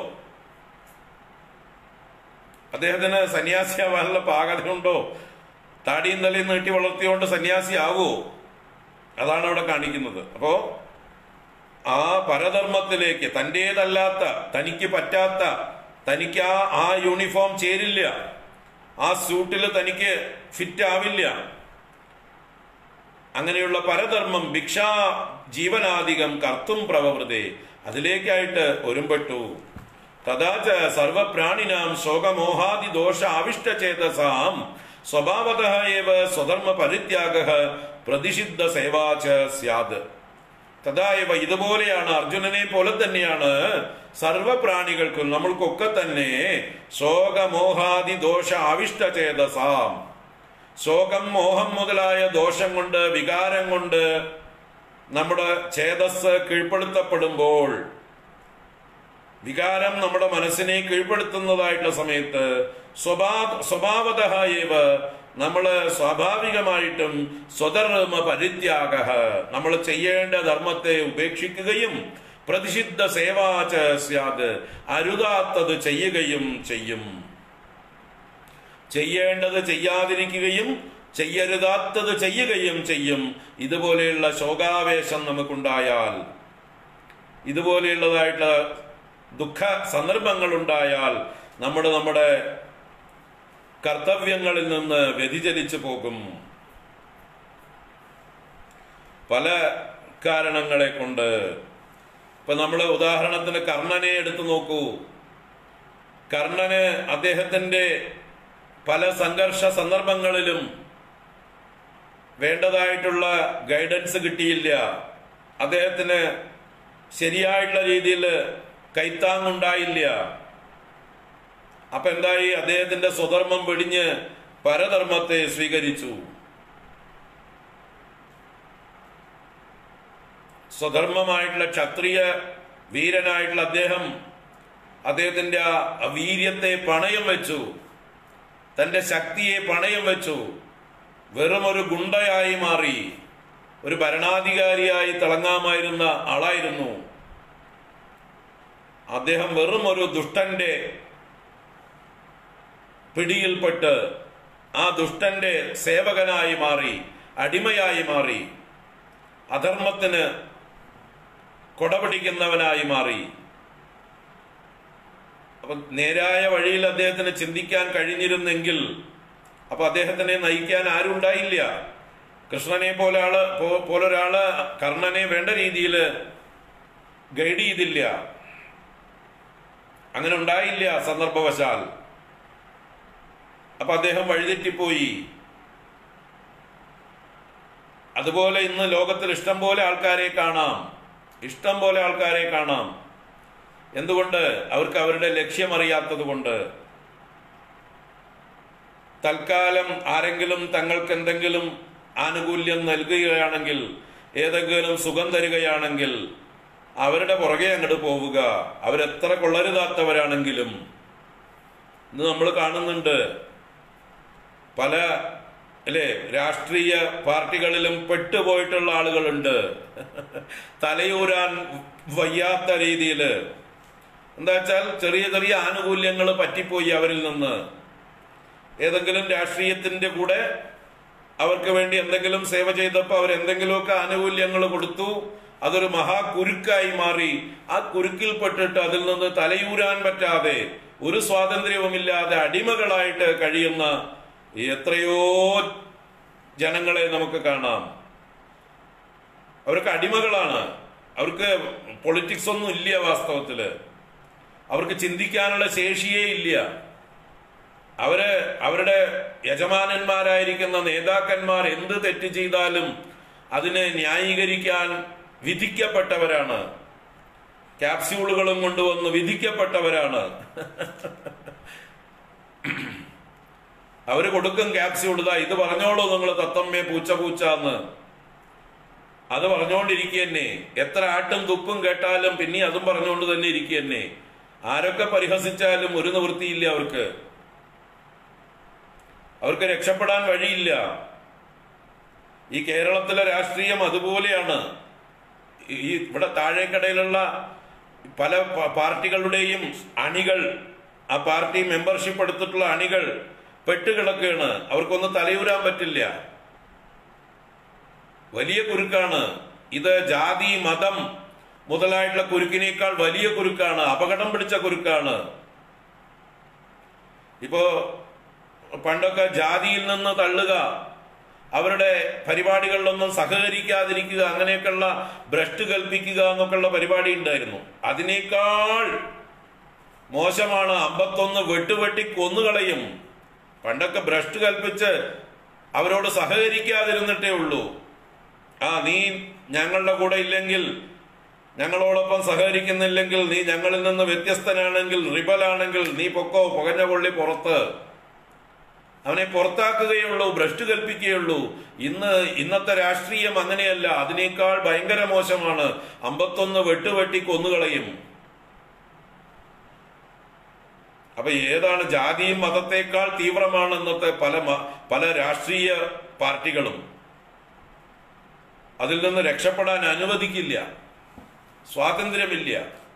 അദ്ദേഹത്തിന് സന്യാസിയാവാനുള്ള പാകതയുണ്ടോ താടിയും തലയും നീട്ടി വളർത്തിയോണ്ട് സന്യാസി ആവുമോ അതാണ് അവിടെ കാണിക്കുന്നത് അപ്പോ ആ പരധർമ്മത്തിലേക്ക് തന്റേതല്ലാത്ത തനിക്ക് പറ്റാത്ത തനിക്ക് ആ ആ യൂണിഫോം ചേരില്ല ആ സ്യൂട്ടിൽ തനിക്ക് ഫിറ്റ് ആവില്ല അങ്ങനെയുള്ള പരധർമ്മം ഭിക്ഷാ ജീവനാധികം കർത്തും പ്രവൃതേ അതിലേക്കായിട്ട് ഒരുമ്പെട്ടു തഥാച സർവപ്രാണിനാം ശോകമോഹാദി ദോഷ ആവിഷ്ടചേതസാം സ്വഭാവത ഏവ സ്വധർമ്മ പരിത്യാഗ പ്രതിഷിദ്ധ സേവാച സ്യാത് തഥായവ ഇതുപോലെയാണ് അർജുനനെ പോലെ തന്നെയാണ് സർവപ്രാണികൾക്കും നമ്മൾക്കൊക്കെ തന്നെ ശോകമോഹാദി ദോഷ ആവിഷ്ടചേതസാം ശോകം മോഹം മുതലായ ദോഷം കൊണ്ട് വികാരം കൊണ്ട് നമ്മുടെ ചേതസ് കീഴ്പ്പെടുത്തപ്പെടുമ്പോൾ വികാരം നമ്മുടെ മനസ്സിനെ കീഴ്പ്പെടുത്തുന്നതായിട്ടുള്ള സമയത്ത് സ്വഭാ സ്വഭാവത ഏവ നമ്മള് സ്വാഭാവികമായിട്ടും സ്വധർമ്മ പരിത്യാഗ നമ്മൾ ചെയ്യേണ്ട ധർമ്മത്തെ ഉപേക്ഷിക്കുകയും പ്രതിഷിദ്ധ സേവാച സ്യാത് അരുതാത്തത് ചെയ്യുകയും ചെയ്യും ചെയ്യേണ്ടത് ചെയ്യാതിരിക്കുകയും ചെയ്യരുതാത്തത് ചെയ്യുകയും ചെയ്യും ഇതുപോലെയുള്ള ശോകാവേശം നമുക്കുണ്ടായാൽ ഇതുപോലെയുള്ളതായിട്ടുള്ള ദുഃഖ സന്ദർഭങ്ങൾ ഉണ്ടായാൽ നമ്മുടെ നമ്മുടെ കർത്തവ്യങ്ങളിൽ നിന്ന് വ്യതിചലിച്ചു പോകും പല കാരണങ്ങളെ കൊണ്ട് ഇപ്പൊ നമ്മൾ ഉദാഹരണത്തിന് കർണനെ എടുത്തു നോക്കൂ കർണന് അദ്ദേഹത്തിന്റെ പല സംഘർഷ സന്ദർഭങ്ങളിലും വേണ്ടതായിട്ടുള്ള ഗൈഡൻസ് കിട്ടിയില്ല അദ്ദേഹത്തിന് ശരിയായിട്ടുള്ള രീതിയിൽ കൈത്താങ്ങുണ്ടായില്ല അപ്പൊ എന്തായി അദ്ദേഹത്തിന്റെ സ്വധർമ്മം വെടിഞ്ഞ് പരധർമ്മത്തെ സ്വീകരിച്ചു സ്വധർമ്മമായിട്ടുള്ള ക്ഷത്രിയ വീരനായിട്ടുള്ള അദ്ദേഹം അദ്ദേഹത്തിന്റെ ആ വീര്യത്തെ പണയം വെച്ചു തന്റെ ശക്തിയെ പണയം വെച്ചു വെറും ഒരു ഗുണ്ടയായി മാറി ഒരു ഭരണാധികാരിയായി തിളങ്ങാമായിരുന്ന ആളായിരുന്നു അദ്ദേഹം വെറും ഒരു ദുഷ്ടന്റെ പിടിയിൽപ്പെട്ട് ആ ദുഷ്ടന്റെ സേവകനായി മാറി അടിമയായി മാറി അധർമ്മത്തിന് കൊടപിടിക്കുന്നവനായി മാറി അപ്പൊ നേരായ വഴിയിൽ അദ്ദേഹത്തിന് ചിന്തിക്കാൻ കഴിഞ്ഞിരുന്നെങ്കിൽ അപ്പൊ അദ്ദേഹത്തിനെ നയിക്കാൻ ആരും ഉണ്ടായില്ല കൃഷ്ണനെ പോലെ ആള് പോ- പോലൊരാള് കർണനെ വേണ്ട രീതിയിൽ ഗൈഡ് ചെയ്തില്ല അങ്ങനെ ഉണ്ടായില്ല സന്ദർഭവശാൽ അപ്പൊ അദ്ദേഹം വഴിതെറ്റിപ്പോയി അതുപോലെ ഇന്ന് ലോകത്തിൽ ഇഷ്ടം പോലെ ആൾക്കാരെ കാണാം ഇഷ്ടം പോലെ ആൾക്കാരെ കാണാം എന്തുകൊണ്ട് അവർക്ക് അവരുടെ ലക്ഷ്യം അറിയാത്തത് കൊണ്ട് തൽക്കാലം ആരെങ്കിലും തങ്ങൾക്ക് എന്തെങ്കിലും ആനുകൂല്യം നൽകുകയാണെങ്കിൽ ഏതെങ്കിലും സുഖം തരികയാണെങ്കിൽ അവരുടെ പുറകെ അങ്ങോട്ട് പോവുക അവരെത്ര കൊള്ളരുതാത്തവരാണെങ്കിലും ഇന്ന് നമ്മൾ കാണുന്നുണ്ട് പല അല്ലേ രാഷ്ട്രീയ പാർട്ടികളിലും പെട്ടുപോയിട്ടുള്ള ആളുകളുണ്ട് തലയൂരാൻ വയ്യാത്ത രീതിയിൽ എന്താ വെച്ചാൽ ചെറിയ ചെറിയ ആനുകൂല്യങ്ങൾ പറ്റിപ്പോയി അവരിൽ നിന്ന് ഏതെങ്കിലും രാഷ്ട്രീയത്തിന്റെ കൂടെ അവർക്ക് വേണ്ടി എന്തെങ്കിലും സേവ ചെയ്തപ്പോൾ അവർ എന്തെങ്കിലുമൊക്കെ ആനുകൂല്യങ്ങൾ കൊടുത്തു അതൊരു മഹാകുരുക്കായി മാറി ആ കുരുക്കിൽപ്പെട്ടിട്ട് അതിൽ നിന്ന് തലയൂരാൻ പറ്റാതെ ഒരു സ്വാതന്ത്ര്യവുമില്ലാതെ അടിമകളായിട്ട് കഴിയുന്ന എത്രയോ ജനങ്ങളെ നമുക്ക് കാണാം അവർക്ക് അടിമകളാണ് അവർക്ക് പൊളിറ്റിക്സ് ഒന്നും ഇല്ല വാസ്തവത്തില് അവർക്ക് ചിന്തിക്കാനുള്ള ശേഷിയേ ഇല്ല അവര് അവരുടെ യജമാനന്മാരായിരിക്കുന്ന നേതാക്കന്മാർ എന്ത് തെറ്റ് ചെയ്താലും അതിനെ ന്യായീകരിക്കാൻ വിധിക്കപ്പെട്ടവരാണ് ക്യാപ്സ്യൂളുകളും കൊണ്ടുവന്ന് വിധിക്കപ്പെട്ടവരാണ് അവര് കൊടുക്കും ക്യാപ്സ്യൂൾ ഇതാ ഇത് പറഞ്ഞോളൂ നിങ്ങൾ തത്തമ്മേ പൂച്ച പൂച്ച എന്ന് അത് പറഞ്ഞുകൊണ്ടിരിക്കുക തന്നെ എത്ര ആട്ടും തുപ്പും കേട്ടാലും പിന്നെ അതും പറഞ്ഞുകൊണ്ട് തന്നെ ഇരിക്കുക തന്നെ ആരൊക്കെ പരിഹസിച്ചാലും ഒരു നിവൃത്തിയില്ല അവർക്ക് അവർക്ക് രക്ഷപ്പെടാൻ വഴിയില്ല ഈ കേരളത്തിലെ രാഷ്ട്രീയം അതുപോലെയാണ് ഈ ഇവിടെ താഴേക്കടയിലുള്ള പല പ- പാർട്ടികളുടെയും അണികൾ ആ പാർട്ടി മെമ്പർഷിപ്പ് എടുത്തിട്ടുള്ള അണികൾ പെട്ടുകിടക്കുകയാണ് അവർക്കൊന്നും തലയൂരാൻ പറ്റില്ല വലിയ കുരുക്കാണ് ഇത് ജാതി മതം മുതലായിട്ടുള്ള കുരുക്കിനേക്കാൾ വലിയ കുരുക്കാണ് അപകടം പിടിച്ച കുരുക്കാണ് ഇപ്പോ പണ്ടൊക്കെ ജാതിയിൽ നിന്ന് തള്ളുക അവരുടെ പരിപാടികളിലൊന്നും സഹകരിക്കാതിരിക്കുക അങ്ങനെയൊക്കെയുള്ള ഭ്രഷ്ട് കൽപ്പിക്കുക എന്നൊക്കെയുള്ള പരിപാടി ഉണ്ടായിരുന്നു അതിനേക്കാൾ മോശമാണ് അമ്പത്തൊന്ന് വെട്ടുവെട്ടി കൊന്നുകളയും പണ്ടൊക്കെ ഭ്രഷ്ട് കൽപ്പിച്ച് അവരോട് സഹകരിക്കാതിരുന്നിട്ടേ ഉള്ളൂ ആ നീ ഞങ്ങളുടെ കൂടെ ഇല്ലെങ്കിൽ ഞങ്ങളോടൊപ്പം സഹകരിക്കുന്നില്ലെങ്കിൽ നീ ഞങ്ങളിൽ നിന്ന് വ്യത്യസ്തനാണെങ്കിൽ റിബലാണെങ്കിൽ നീ പൊക്കോ പുകഞ്ഞ കൊള്ളി പുറത്ത് അവനെ പുറത്താക്കുകയുള്ളൂ ഭ്രഷ്ട് കൽപ്പിക്കുകയുള്ളൂ ഇന്ന് ഇന്നത്തെ രാഷ്ട്രീയം അങ്ങനെയല്ല അതിനേക്കാൾ ഭയങ്കര മോശമാണ് അമ്പത്തൊന്ന് വെട്ടുവെട്ടി കൊന്നുകളയും അപ്പൊ ഏതാണ് ജാതിയും മതത്തെക്കാൾ തീവ്രമാണ് ഇന്നത്തെ പല മ- പല രാഷ്ട്രീയ പാർട്ടികളും അതിൽ നിന്ന് രക്ഷപ്പെടാൻ അനുവദിക്കില്ല സ്വാതന്ത്ര്യമില്ല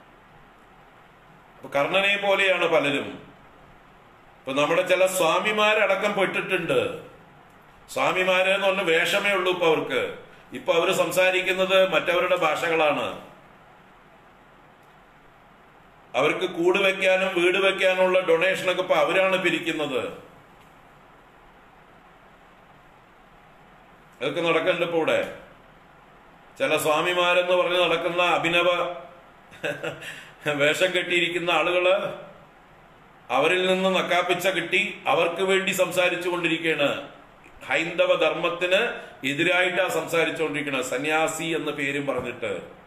അപ്പൊ കർണനെ പോലെയാണ് പലരും ഇപ്പൊ നമ്മുടെ ചില സ്വാമിമാരടക്കം പെട്ടിട്ടുണ്ട് സ്വാമിമാര് എന്ന് പറഞ്ഞ വേഷമേ ഉള്ളൂ ഇപ്പൊ അവർക്ക് ഇപ്പൊ അവര് സംസാരിക്കുന്നത് മറ്റവരുടെ ഭാഷകളാണ് അവർക്ക് കൂട് വെക്കാനും വീട് വെക്കാനുള്ള ഡൊണേഷനൊക്കെ ഇപ്പൊ അവരാണ് പിരിക്കുന്നത് അതൊക്കെ നടക്കണ്ട് ഇപ്പൊ ഇവിടെ ചില സ്വാമിമാരെന്ന് പറഞ്ഞ് നടക്കുന്ന അഭിനവ വേഷം കെട്ടിയിരിക്കുന്ന ആളുകള് അവരിൽ നിന്ന് നക്കാപ്പിച്ച കിട്ടി അവർക്ക് വേണ്ടി സംസാരിച്ചു കൊണ്ടിരിക്കുകയാണ് ഹൈന്ദവ ധർമ്മത്തിന് എതിരായിട്ടാ സംസാരിച്ചുകൊണ്ടിരിക്കുന്നത് സന്യാസി എന്ന പേരും പറഞ്ഞിട്ട്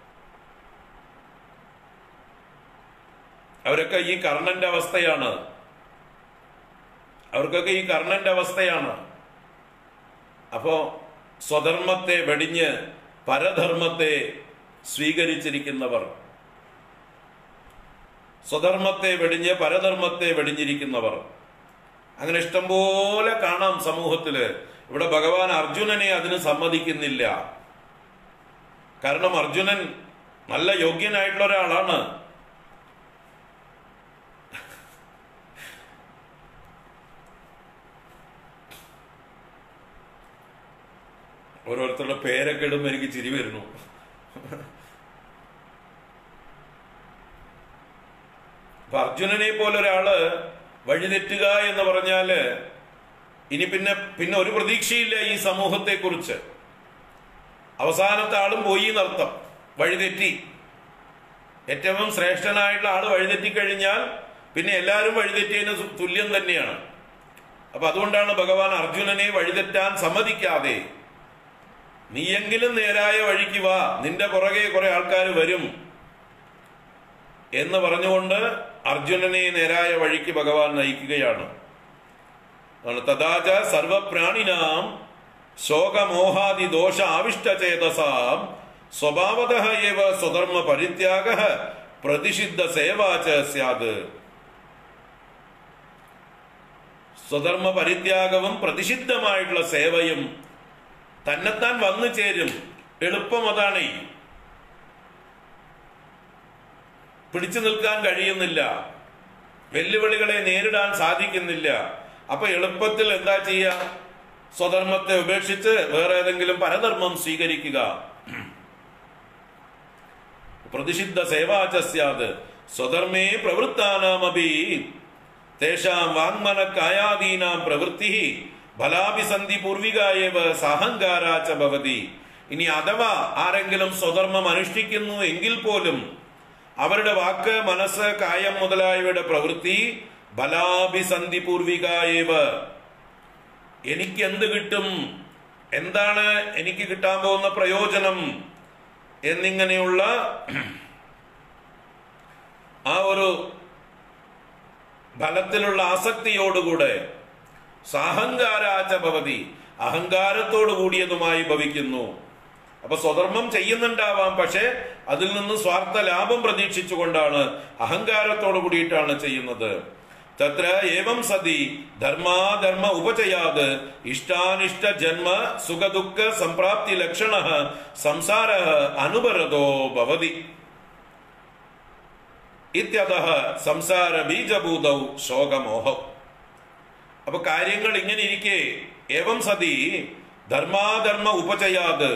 അവരൊക്കെ ഈ കർണന്റെ അവസ്ഥയാണ് അവർക്കൊക്കെ ഈ കർണന്റെ അവസ്ഥയാണ് അപ്പോ സ്വധർമ്മത്തെ വെടിഞ്ഞ് പരധർമ്മത്തെ സ്വീകരിച്ചിരിക്കുന്നവർ സ്വധർമ്മത്തെ വെടിഞ്ഞ് പരധർമ്മത്തെ വെടിഞ്ഞിരിക്കുന്നവർ അങ്ങനെ ഇഷ്ടംപോലെ കാണാം സമൂഹത്തില് ഇവിടെ ഭഗവാൻ അർജുനനെ അതിന് സമ്മതിക്കുന്നില്ല കാരണം അർജുനൻ നല്ല യോഗ്യനായിട്ടുള്ള ഒരാളാണ് ഓരോരുത്തരുടെ പേരൊക്കെ ഇടുമ്പോൾ എനിക്ക് ചിരി വരുന്നു അപ്പൊ അർജുനനെ പോലെ ഒരാള് വഴിതെറ്റുക എന്ന് പറഞ്ഞാല് ഇനി പിന്നെ പിന്നെ ഒരു പ്രതീക്ഷയില്ല ഈ സമൂഹത്തെ കുറിച്ച് അവസാനത്തെ ആളും പോയി എന്നർത്ഥം വഴിതെറ്റി ഏറ്റവും ശ്രേഷ്ഠനായിട്ടുള്ള ആള് വഴിതെറ്റിക്കഴിഞ്ഞാൽ പിന്നെ എല്ലാവരും വഴിതെറ്റിയതിന് തു- തുല്യം തന്നെയാണ് അപ്പൊ അതുകൊണ്ടാണ് ഭഗവാൻ അർജുനനെ വഴിതെറ്റാൻ സമ്മതിക്കാതെ നീയെങ്കിലും നേരായ വഴിക്ക് വാ നിന്റെ പുറകെ കുറെ ആൾക്കാർ വരും എന്ന് പറഞ്ഞുകൊണ്ട് അർജുനനെ നേരായ വഴിക്ക് ഭഗവാൻ നയിക്കുകയാണ് ആണ് തഥാച സർവപ്രാണിനാം ശോകമോഹാദി ദോഷ ആവിഷ്ടചേതസാം സ്വഭാവത ഏവ സ്വധർമ്മ പരിത്യാഗ പ്രതിഷിദ്ധ സേവാച സ്യാത് സ്വധർമ്മ പരിത്യാഗവും പ്രതിഷിദ്ധമായിട്ടുള്ള സേവയും തന്നെത്താൻ വന്നു ചേരും എളുപ്പം അതാണ് പിടിച്ചു നിൽക്കാൻ കഴിയുന്നില്ല വെല്ലുവിളികളെ നേരിടാൻ സാധിക്കുന്നില്ല അപ്പൊ എളുപ്പത്തിൽ എന്താ ചെയ്യുക സ്വധർമ്മത്തെ ഉപേക്ഷിച്ച് വേറെ ഏതെങ്കിലും പരധർമ്മം സ്വീകരിക്കുക പ്രതിഷിദ്ധ സേവാചസ്യാത് സ്വധർമ്മേ പ്രവൃത്താനാമപി തേഷാം വാങ്മന കായാദീനാം പ്രവൃത്തി ഫലാഭിസന്ധി പൂർവികായവ സഹങ്കാരാച്ച ഭവതി ഇനി അഥവാ ആരെങ്കിലും സ്വധർമ്മം അനുഷ്ഠിക്കുന്നു എങ്കിൽ പോലും അവരുടെ വാക്ക് മനസ്സ് കായം മുതലായവയുടെ പ്രവൃത്തി ഫലാഭിസന്ധി പൂർവികായവ എനിക്ക് എന്ത് കിട്ടും എന്താണ് എനിക്ക് കിട്ടാൻ പോകുന്ന പ്രയോജനം എന്നിങ്ങനെയുള്ള ആ ഒരു ഫലത്തിലുള്ള ആസക്തിയോടുകൂടെ സാഹങ്കാരാച്ച ഭവതി അഹങ്കാരത്തോടു കൂടിയതുമായി ഭവിക്കുന്നു അപ്പൊ സ്വധർമ്മം ചെയ്യുന്നുണ്ടാവാം പക്ഷെ അതിൽ നിന്ന് സ്വാർത്ഥ ലാഭം പ്രതീക്ഷിച്ചുകൊണ്ടാണ് അഹങ്കാരത്തോടു കൂടിയിട്ടാണ് ചെയ്യുന്നത് തത്ര ഏവം സതി ധർമാധർമ്മ ഉപചയാത് ഇഷ്ടാനിഷ്ട ജന്മ സുഖദുഃഖ സംപ്രാപ്തി ലക്ഷണ സംസാര അനുപരതോ ഭവതി ഇത്യത സംസാര ബീജഭൂതൗ ശോകമോഹം അപ്പൊ കാര്യങ്ങൾ ഇങ്ങനെ ഇരിക്കെ ഏവം സതി ധർമാധർമ്മ ഉപചയാത്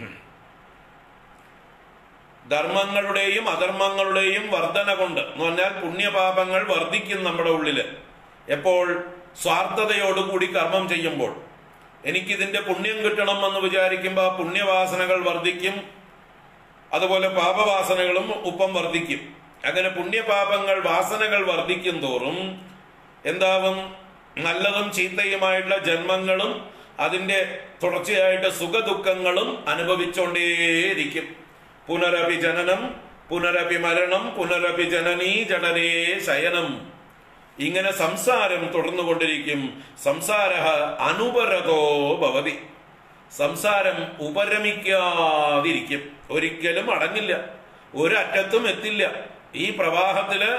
ധർമ്മങ്ങളുടെയും അധർമ്മങ്ങളുടെയും വർധന കൊണ്ട് എന്ന് പറഞ്ഞാൽ പുണ്യപാപങ്ങൾ വർദ്ധിക്കും നമ്മുടെ ഉള്ളില് എപ്പോൾ സ്വാർത്ഥതയോടുകൂടി കർമ്മം ചെയ്യുമ്പോൾ എനിക്കിതിന്റെ പുണ്യം കിട്ടണം എന്ന് വിചാരിക്കുമ്പോൾ ആ പുണ്യവാസനകൾ വർദ്ധിക്കും അതുപോലെ പാപവാസനകളും ഒപ്പം വർദ്ധിക്കും അങ്ങനെ പുണ്യപാപങ്ങൾ വാസനകൾ വർദ്ധിക്കും തോറും എന്താവും നല്ലതും ചീത്തയുമായിട്ടുള്ള ജന്മങ്ങളും അതിന്റെ തുടർച്ചയായിട്ട് സുഖദുഃഖങ്ങളും അനുഭവിച്ചുകൊണ്ടേയിരിക്കും പുനരപി ജനനം പുനരപി മരണം പുനരപി ജനനീ ജടനേ ശയനം ഇങ്ങനെ സംസാരം തുടർന്നുകൊണ്ടിരിക്കും സംസാര അനുപരതോ ഭവതി സംസാരം ഉപരമിക്കാതിരിക്കും ഒരിക്കലും അടങ്ങില്ല ഒരറ്റത്തും എത്തില്ല ഈ പ്രവാഹത്തില്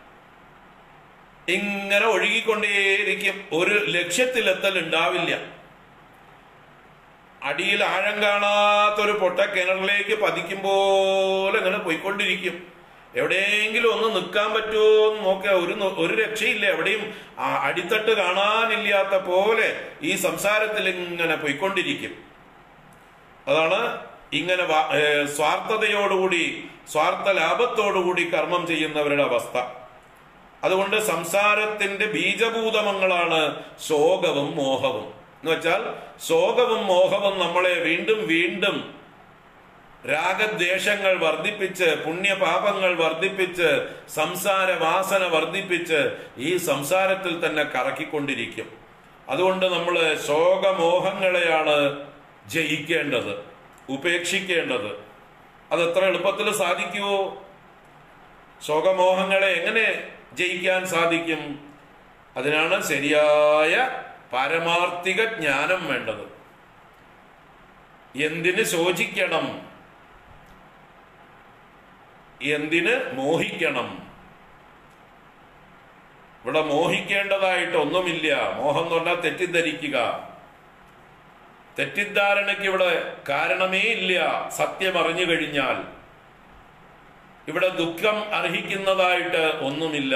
ഇങ്ങനെ ഒഴുകിക്കൊണ്ടേയിരിക്കും ഒരു ലക്ഷ്യത്തിലെത്തൽ ഉണ്ടാവില്ല അടിയിൽ ആഴം കാണാത്തൊരു പൊട്ട കിണറിലേക്ക് പതിക്കും പോലെ ഇങ്ങനെ പോയിക്കൊണ്ടിരിക്കും എവിടെയെങ്കിലും ഒന്ന് നിൽക്കാൻ പറ്റുമോ എന്ന് നോക്കുക ഒരു നൊ- ഒരു രക്ഷയില്ല എവിടെയും ആ അടിത്തട്ട് കാണാനില്ലാത്ത പോലെ ഈ സംസാരത്തിൽ ഇങ്ങനെ പോയിക്കൊണ്ടിരിക്കും അതാണ് ഇങ്ങനെ വാ- ഏ, സ്വാർത്ഥതയോടുകൂടി സ്വാർത്ഥ ലാഭത്തോടുകൂടി കർമ്മം ചെയ്യുന്നവരുടെ അവസ്ഥ അതുകൊണ്ട് സംസാരത്തിന്റെ ബീജഭൂതമങ്ങളാണ് ശോകവും മോഹവും എന്ന് വെച്ചാൽ ശോകവും മോഹവും നമ്മളെ വീണ്ടും വീണ്ടും രാഗദ്വേഷങ്ങൾ വർദ്ധിപ്പിച്ച് പുണ്യപാപങ്ങൾ വർദ്ധിപ്പിച്ച് സംസാര വാസന വർദ്ധിപ്പിച്ച് ഈ സംസാരത്തിൽ തന്നെ കറക്കിക്കൊണ്ടിരിക്കും അതുകൊണ്ട് നമ്മൾ ശോകമോഹങ്ങളെയാണ് ജയിക്കേണ്ടത് ഉപേക്ഷിക്കേണ്ടത് അത് എത്ര എളുപ്പത്തിൽ സാധിക്കുമോ ശോകമോഹങ്ങളെ എങ്ങനെ ജയിക്കാൻ സാധിക്കും അതിനാണ് ശരിയായ പാരമാർത്ഥിക ജ്ഞാനം വേണ്ടത് എന്തിന് ശോചിക്കണം എന്തിന് മോഹിക്കണം ഇവിടെ മോഹിക്കേണ്ടതായിട്ട് ഒന്നുമില്ല മോഹം എന്ന് പറഞ്ഞാൽ തെറ്റിദ്ധരിക്കുക തെറ്റിദ്ധാരണയ്ക്ക് ഇവിടെ കാരണമേ ഇല്ല സത്യം അറിഞ്ഞു കഴിഞ്ഞാൽ ഇവിടെ ദുഃഖം അർഹിക്കുന്നതായിട്ട് ഒന്നുമില്ല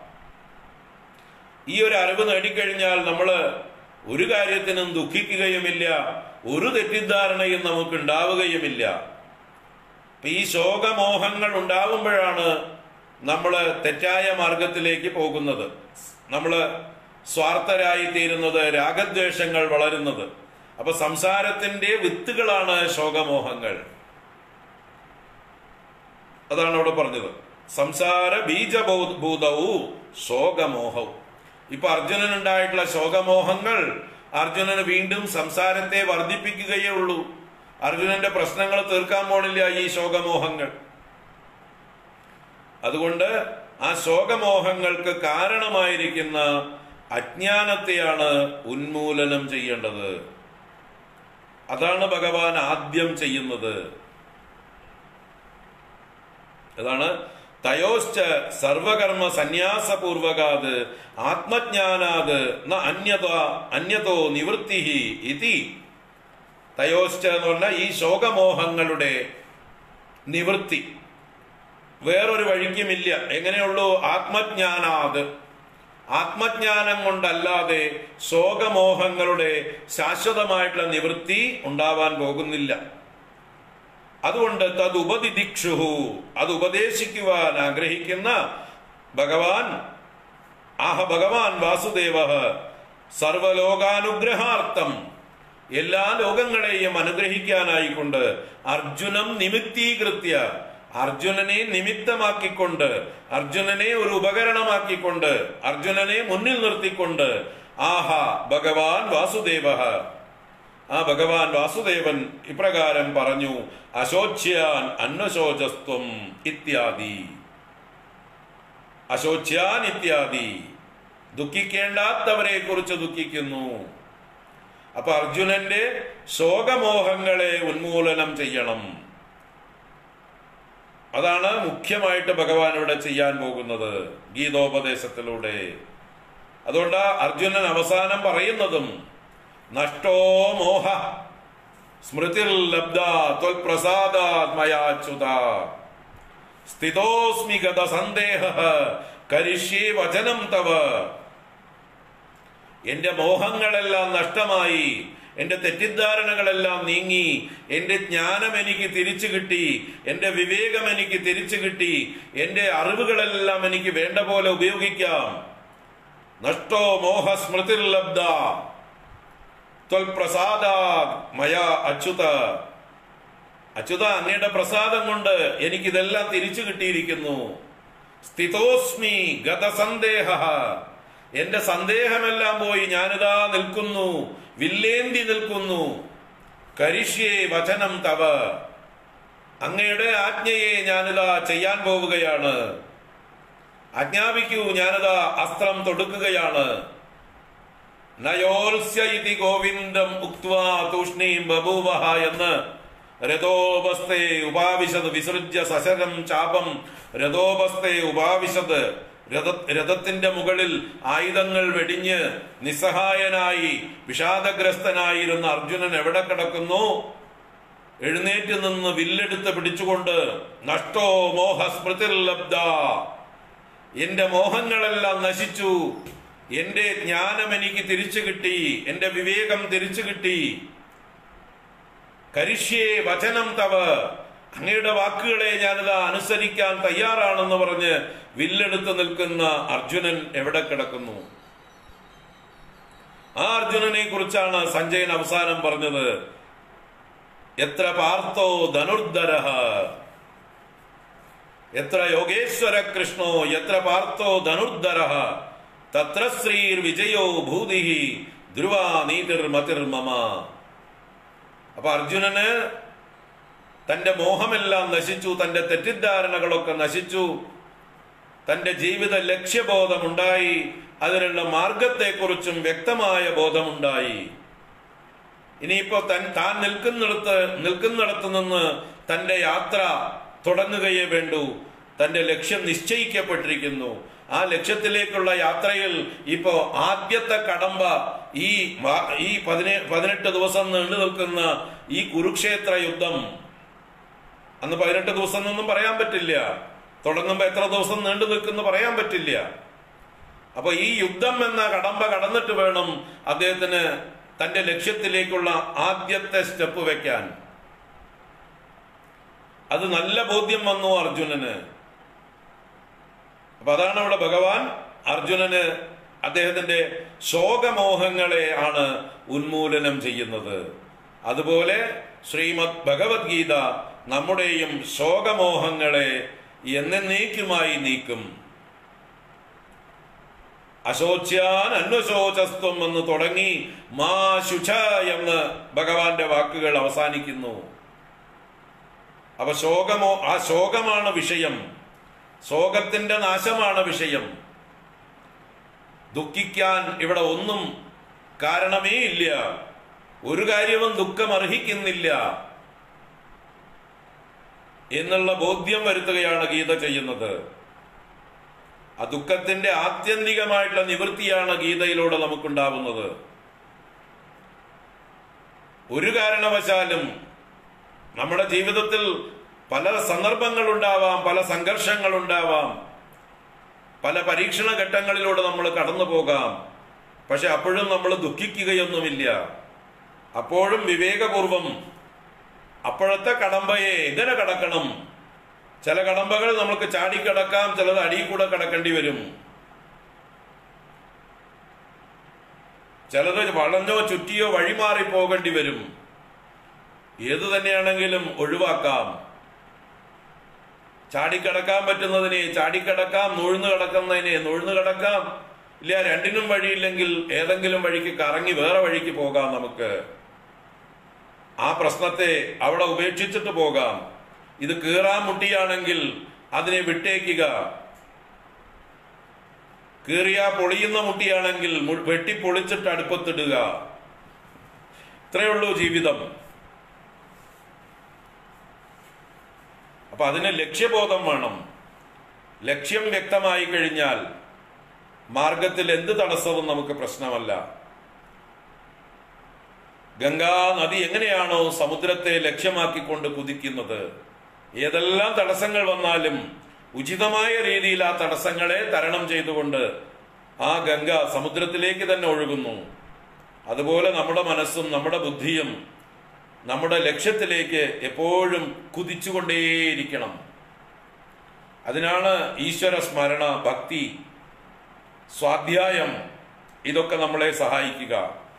ഈ ഒരു അറിവ് നേടിക്കഴിഞ്ഞാൽ നമ്മൾ ഒരു കാര്യത്തിനും ദുഃഖിക്കുകയുമില്ല ഒരു തെറ്റിദ്ധാരണയും നമുക്ക് ഉണ്ടാവുകയുമില്ല അപ്പൊ ഈ ശോകമോഹങ്ങൾ ഉണ്ടാവുമ്പോഴാണ് നമ്മൾ തെറ്റായ മാർഗത്തിലേക്ക് പോകുന്നത് നമ്മൾ സ്വാർത്ഥരായി തീരുന്നത് രാഗദ്വേഷങ്ങൾ വളരുന്നത് അപ്പൊ സംസാരത്തിന്റെ വിത്തുകളാണ് ശോകമോഹങ്ങൾ അതാണ് അവിടെ പറഞ്ഞത് സംസാര ബീജഭൂതവും ശോകമോഹവും ഇപ്പൊ അർജുനനുണ്ടായിട്ടുള്ള ശോകമോഹങ്ങൾ അർജുനന് വീണ്ടും സംസാരത്തെ വർദ്ധിപ്പിക്കുകയേ ഉള്ളൂ അർജുനന്റെ പ്രശ്നങ്ങൾ തീർക്കാൻ പോണില്ല ഈ ശോകമോഹങ്ങൾ അതുകൊണ്ട് ആ ശോകമോഹങ്ങൾക്ക് കാരണമായിരിക്കുന്ന അജ്ഞാനത്തെയാണ് ഉന്മൂലനം ചെയ്യേണ്ടത് അതാണ് ഭഗവാൻ ആദ്യം ചെയ്യുന്നത് അതാണ് തയോശ്ച സർവകർമ്മ സന്യാസപൂർവകാത് ആത്മജ്ഞാനാത് ന അന്യത അന്യതോ നിവൃത്തി ഇതി തയോശ്ച എന്ന് പറഞ്ഞാൽ ഈ ശോകമോഹങ്ങളുടെ നിവൃത്തി വേറൊരു വഴിക്കുമില്ല എങ്ങനെയുള്ളൂ ആത്മജ്ഞാനാത് ആത്മജ്ഞാനം കൊണ്ടല്ലാതെ ശോകമോഹങ്ങളുടെ ശാശ്വതമായിട്ടുള്ള നിവൃത്തി ഉണ്ടാവാൻ പോകുന്നില്ല അതുകൊണ്ട് തത് ഉപദിദിക്ഷുഹു അത് ഉപദേശിക്കുവാൻ ആഗ്രഹിക്കുന്ന ഭഗവാൻ ആഹ ഭഗവാൻ വാസുദേവ സർവലോകാനുഗ്രഹാർത്ഥം എല്ലാ ലോകങ്ങളെയും അനുഗ്രഹിക്കാനായിക്കൊണ്ട് അർജുനം നിമിത്തീകൃത്യ അർജുനനെ നിമിത്തമാക്കിക്കൊണ്ട് അർജുനനെ ഒരു ഉപകരണമാക്കിക്കൊണ്ട് അർജുനനെ മുന്നിൽ നിർത്തിക്കൊണ്ട് ആഹ ഭഗവാൻ വാസുദേവ ആ ഭഗവാൻ വാസുദേവൻ ഇപ്രകാരം പറഞ്ഞു അശോച്യാൻ അന്നശോചസ്ത്വം ഇത്യാദി അശോച്യാൻ ഇത്യാദി ദുഃഖിക്കേണ്ടാത്തവരെ കുറിച്ച് ദുഃഖിക്കുന്നു അപ്പൊ അർജുനന്റെ ശോകമോഹങ്ങളെ ഉന്മൂലനം ചെയ്യണം അതാണ് മുഖ്യമായിട്ട് ഭഗവാൻ ഇവിടെ ചെയ്യാൻ പോകുന്നത് ഗീതോപദേശത്തിലൂടെ അതുകൊണ്ട് അർജുനൻ അവസാനം പറയുന്നതും നഷ്ടോ മോഹ സ്മൃതിർ ലബ്ധ ത്വൽപ്രസാദാത്മയാച്യുത സ്ഥിതോസ്മി ഗത സന്ദേഹ കരിഷ്യേ വചനം തവ എന്റെ മോഹങ്ങളെല്ലാം നഷ്ടമായി എന്റെ തെറ്റിദ്ധാരണകളെല്ലാം നീങ്ങി എന്റെ ജ്ഞാനം എനിക്ക് തിരിച്ചു കിട്ടി എന്റെ വിവേകം എനിക്ക് തിരിച്ചു കിട്ടി എന്റെ അറിവുകളെല്ലാം എനിക്ക് വേണ്ട പോലെ ഉപയോഗിക്കാം നഷ്ടോ മോഹ സ്മൃതിർ ലബ്ധ ത്വൽപ്രസാദാത് മയാ അച്യുത അച്യുത അങ്ങയുടെ പ്രസാദം കൊണ്ട് എനിക്കിതെല്ലാം തിരിച്ചു കിട്ടിയിരിക്കുന്നു സ്ഥിതോസ്മി ഗതസന്ദേഹ എന്റെ സന്ദേഹമെല്ലാം പോയി ഞാനിതാ നിൽക്കുന്നു വില്ലേന്തി നിൽക്കുന്നു കരിഷ്യേ വചനം തവ അങ്ങയുടെ ആജ്ഞയെ ഞാനിതാ ചെയ്യാൻ പോവുകയാണ് ആജ്ഞാപിക്കൂ ഞാനിതാ അസ്ത്രം തൊടുക്കുകയാണ് നയോത്സ്യ ഇതി ഗോവിന്ദം ഉക്വാ തൂഷ്ണീം ബഭൂവഹ എന്ന് രഥോപസ്ഥേ ഉപാവിശത് വിസൃജ്യ സശരം ചാപം രഥോപസ്ഥേ ഉപാവിശത് രഥ രഥത്തിന്റെ മുകളിൽ ആയുധങ്ങൾ വെടിഞ്ഞ് നിസ്സഹായനായി വിഷാദഗ്രസ്തനായിരുന്ന അർജുനൻ എവിടെ കിടക്കുന്നു എഴുന്നേറ്റ് നിന്ന് വില്ലെടുത്ത് പിടിച്ചുകൊണ്ട് നഷ്ടോ മോഹ സ്മൃതിർ ലബ്ധ എന്റെ മോഹങ്ങളെല്ലാം നശിച്ചു എന്റെ ജ്ഞാനം എനിക്ക് തിരിച്ചു കിട്ടി എന്റെ വിവേകം തിരിച്ചു കിട്ടി കരിഷ്യേ വചനം തവ അങ്ങയുടെ വാക്കുകളെ ഞാനിതാ അനുസരിക്കാൻ തയ്യാറാണെന്ന് പറഞ്ഞ് വില്ലെടുത്ത് നിൽക്കുന്ന അർജുനൻ എവിടെ കിടക്കുന്നു ആ അർജുനനെ കുറിച്ചാണ് സഞ്ജയൻ അവസാനം പറഞ്ഞത് എത്ര പാർത്തോ ധനുർധര എത്ര യോഗേശ്വര കൃഷ്ണോ എത്ര പാർത്തോ ധനുർധര തത്ര ശ്രീർ വിജയോ ഭൂതി ധ്രുവ നീതിർ മതിർ മമ അപ്പൊ അർജുനന് തന്റെ മോഹമെല്ലാം നശിച്ചു തന്റെ തെറ്റിദ്ധാരണകളൊക്കെ നശിച്ചു തന്റെ ജീവിത ലക്ഷ്യബോധമുണ്ടായി അതിനുള്ള മാർഗത്തെക്കുറിച്ചും വ്യക്തമായ ബോധമുണ്ടായി ഇനിയിപ്പോ തൻ താൻ നിൽക്കുന്നിടത്ത് നിൽക്കുന്നിടത്ത് നിന്ന് തന്റെ യാത്ര തുടങ്ങുകയേ വേണ്ടൂ തന്റെ ലക്ഷ്യം നിശ്ചയിക്കപ്പെട്ടിരിക്കുന്നു ആ ലക്ഷ്യത്തിലേക്കുള്ള യാത്രയിൽ ഇപ്പോ ആദ്യത്തെ കടമ്പ ഈ വാ- ഈ പതിനേ പതിനെട്ട് ദിവസം നീണ്ടു നിൽക്കുന്ന ഈ കുരുക്ഷേത്ര യുദ്ധം അന്ന് പതിനെട്ട് ദിവസം എന്നൊന്നും പറയാൻ പറ്റില്ല തുടങ്ങുമ്പോ എത്ര ദിവസം നീണ്ടു നിൽക്കുന്നു പറയാൻ പറ്റില്ല അപ്പൊ ഈ യുദ്ധം എന്ന കടമ്പ കടന്നിട്ട് വേണം അദ്ദേഹത്തിന് തന്റെ ലക്ഷ്യത്തിലേക്കുള്ള ആദ്യത്തെ സ്റ്റെപ്പ് വെക്കാൻ അത് നല്ല ബോധ്യം വന്നു അർജുനന് അപ്പൊ അതാണ് അവിടെ ഭഗവാൻ അർജുനന് അദ്ദേഹത്തിന്റെ ശോകമോഹങ്ങളെ ആണ് ഉന്മൂലനം ചെയ്യുന്നത് അതുപോലെ ശ്രീമദ് ഭഗവത്ഗീത നമ്മുടെയും ശോകമോഹങ്ങളെ എന്നേക്കുമായി നീക്കും അശോച്യാൻ അന്വശോചസ്ത്വം എന്ന് തുടങ്ങി മാ ശുച എന്ന് ഭഗവാന്റെ വാക്കുകൾ അവസാനിക്കുന്നു അപ്പൊ ശോകമോ ആ ശോകമാണ് വിഷയം ശോകത്തിന്റെ നാശമാണ് വിഷയം ദുഃഖിക്കാൻ ഇവിടെ ഒന്നും കാരണമേ ഇല്ല ഒരു കാര്യവും ദുഃഖം അർഹിക്കുന്നില്ല എന്നുള്ള ബോധ്യം വരുത്തുകയാണ് ഗീത ചെയ്യുന്നത് ആ ദുഃഖത്തിന്റെ ആത്യന്തികമായിട്ടുള്ള നിവൃത്തിയാണ് ഗീതയിലൂടെ നമുക്കുണ്ടാവുന്നത് ഒരു കാരണവശാലും നമ്മുടെ ജീവിതത്തിൽ പല സന്ദർഭങ്ങൾ ഉണ്ടാവാം പല സംഘർഷങ്ങൾ ഉണ്ടാവാം പല പരീക്ഷണ ഘട്ടങ്ങളിലൂടെ നമ്മൾ കടന്നു പോകാം പക്ഷെ അപ്പോഴും നമ്മൾ ദുഃഖിക്കുകയൊന്നുമില്ല അപ്പോഴും വിവേകപൂർവം അപ്പോഴത്തെ കടമ്പയെ എങ്ങനെ കടക്കണം ചില കടമ്പകൾ നമുക്ക് ചാടിക്കടക്കാം ചിലത് അടിയിൽ കൂടെ കടക്കേണ്ടി വരും ചിലത് വളഞ്ഞോ ചുറ്റിയോ വഴിമാറി പോകേണ്ടി വരും ഏതു തന്നെയാണെങ്കിലും ഒഴിവാക്കാം ചാടിക്കടക്കാൻ പറ്റുന്നതിനെ ചാടിക്കടക്കാം നുഴന്നു കിടക്കുന്നതിനെ നുഴന്നു കിടക്കാം ഇല്ല രണ്ടിനും വഴിയില്ലെങ്കിൽ ഏതെങ്കിലും വഴിക്ക് കറങ്ങി വേറെ വഴിക്ക് പോകാം നമുക്ക് ആ പ്രശ്നത്തെ അവിടെ ഉപേക്ഷിച്ചിട്ട് പോകാം ഇത് കീറാൻ മുട്ടിയാണെങ്കിൽ അതിനെ വിട്ടേക്കുക കീറിയ പൊളിയുന്ന മുട്ടിയാണെങ്കിൽ മു- വെട്ടി പൊളിച്ചിട്ട് അടുപ്പത്തിടുക ഇത്രയേ ഉള്ളൂ ജീവിതം അപ്പൊ അതിന് ലക്ഷ്യബോധം വേണം ലക്ഷ്യം വ്യക്തമായി കഴിഞ്ഞാൽ മാർഗത്തിൽ എന്ത് തടസ്സവും നമുക്ക് പ്രശ്നമല്ല ഗംഗാ നദി എങ്ങനെയാണോ സമുദ്രത്തെ ലക്ഷ്യമാക്കിക്കൊണ്ട് കുതിക്കുന്നത് ഏതെല്ലാം തടസ്സങ്ങൾ വന്നാലും ഉചിതമായ രീതിയിൽ ആ തടസ്സങ്ങളെ തരണം ചെയ്തുകൊണ്ട് ആ ഗംഗ സമുദ്രത്തിലേക്ക് തന്നെ ഒഴുകുന്നു അതുപോലെ നമ്മുടെ മനസ്സും നമ്മുടെ ബുദ്ധിയും നമ്മുടെ ലക്ഷ്യത്തിലേക്ക് എപ്പോഴും കുതിച്ചുകൊണ്ടേയിരിക്കണം അതിനാണ് ഈശ്വര സ്മരണ ഭക്തി സ്വാധ്യായം ഇതൊക്കെ നമ്മളെ സഹായിക്കുക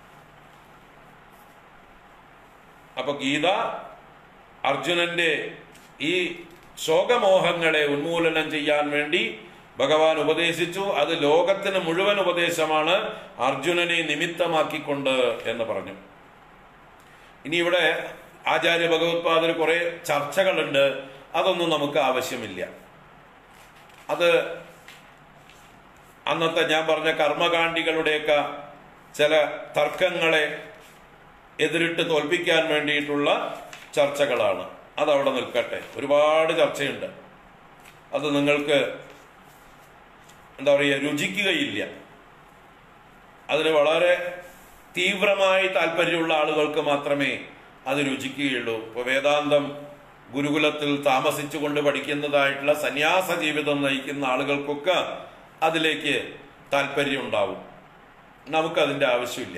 അപ്പൊ ഗീത അർജുനന്റെ ഈ ശോകമോഹങ്ങളെ ഉന്മൂലനം ചെയ്യാൻ വേണ്ടി ഭഗവാൻ ഉപദേശിച്ചു അത് ലോകത്തിന് മുഴുവൻ ഉപദേശമാണ് അർജുനനെ നിമിത്തമാക്കിക്കൊണ്ട് എന്ന് പറഞ്ഞു ഇനി ഇവിടെ ആചാര്യ ഭഗവത്പാദർ കുറെ ചർച്ചകളുണ്ട് അതൊന്നും നമുക്ക് ആവശ്യമില്ല അത് അന്നത്തെ ഞാൻ പറഞ്ഞ കർമ്മകാണ്ഡികളുടെയൊക്കെ ചില തർക്കങ്ങളെ എതിരിട്ട് തോൽപ്പിക്കാൻ വേണ്ടിയിട്ടുള്ള ചർച്ചകളാണ് അതവിടെ നിൽക്കട്ടെ ഒരുപാട് ചർച്ചയുണ്ട് അത് നിങ്ങൾക്ക് എന്താ പറയുക രുചിക്കുകയില്ല അതിന് വളരെ തീവ്രമായി താല്പര്യമുള്ള ആളുകൾക്ക് മാത്രമേ അത് രുചിക്കുകയുള്ളൂ ഇപ്പൊ വേദാന്തം ഗുരുകുലത്തിൽ താമസിച്ചുകൊണ്ട് പഠിക്കുന്നതായിട്ടുള്ള സന്യാസ ജീവിതം നയിക്കുന്ന ആളുകൾക്കൊക്കെ അതിലേക്ക് താല്പര്യം ഉണ്ടാവും നമുക്കതിൻ്റെ ആവശ്യമില്ല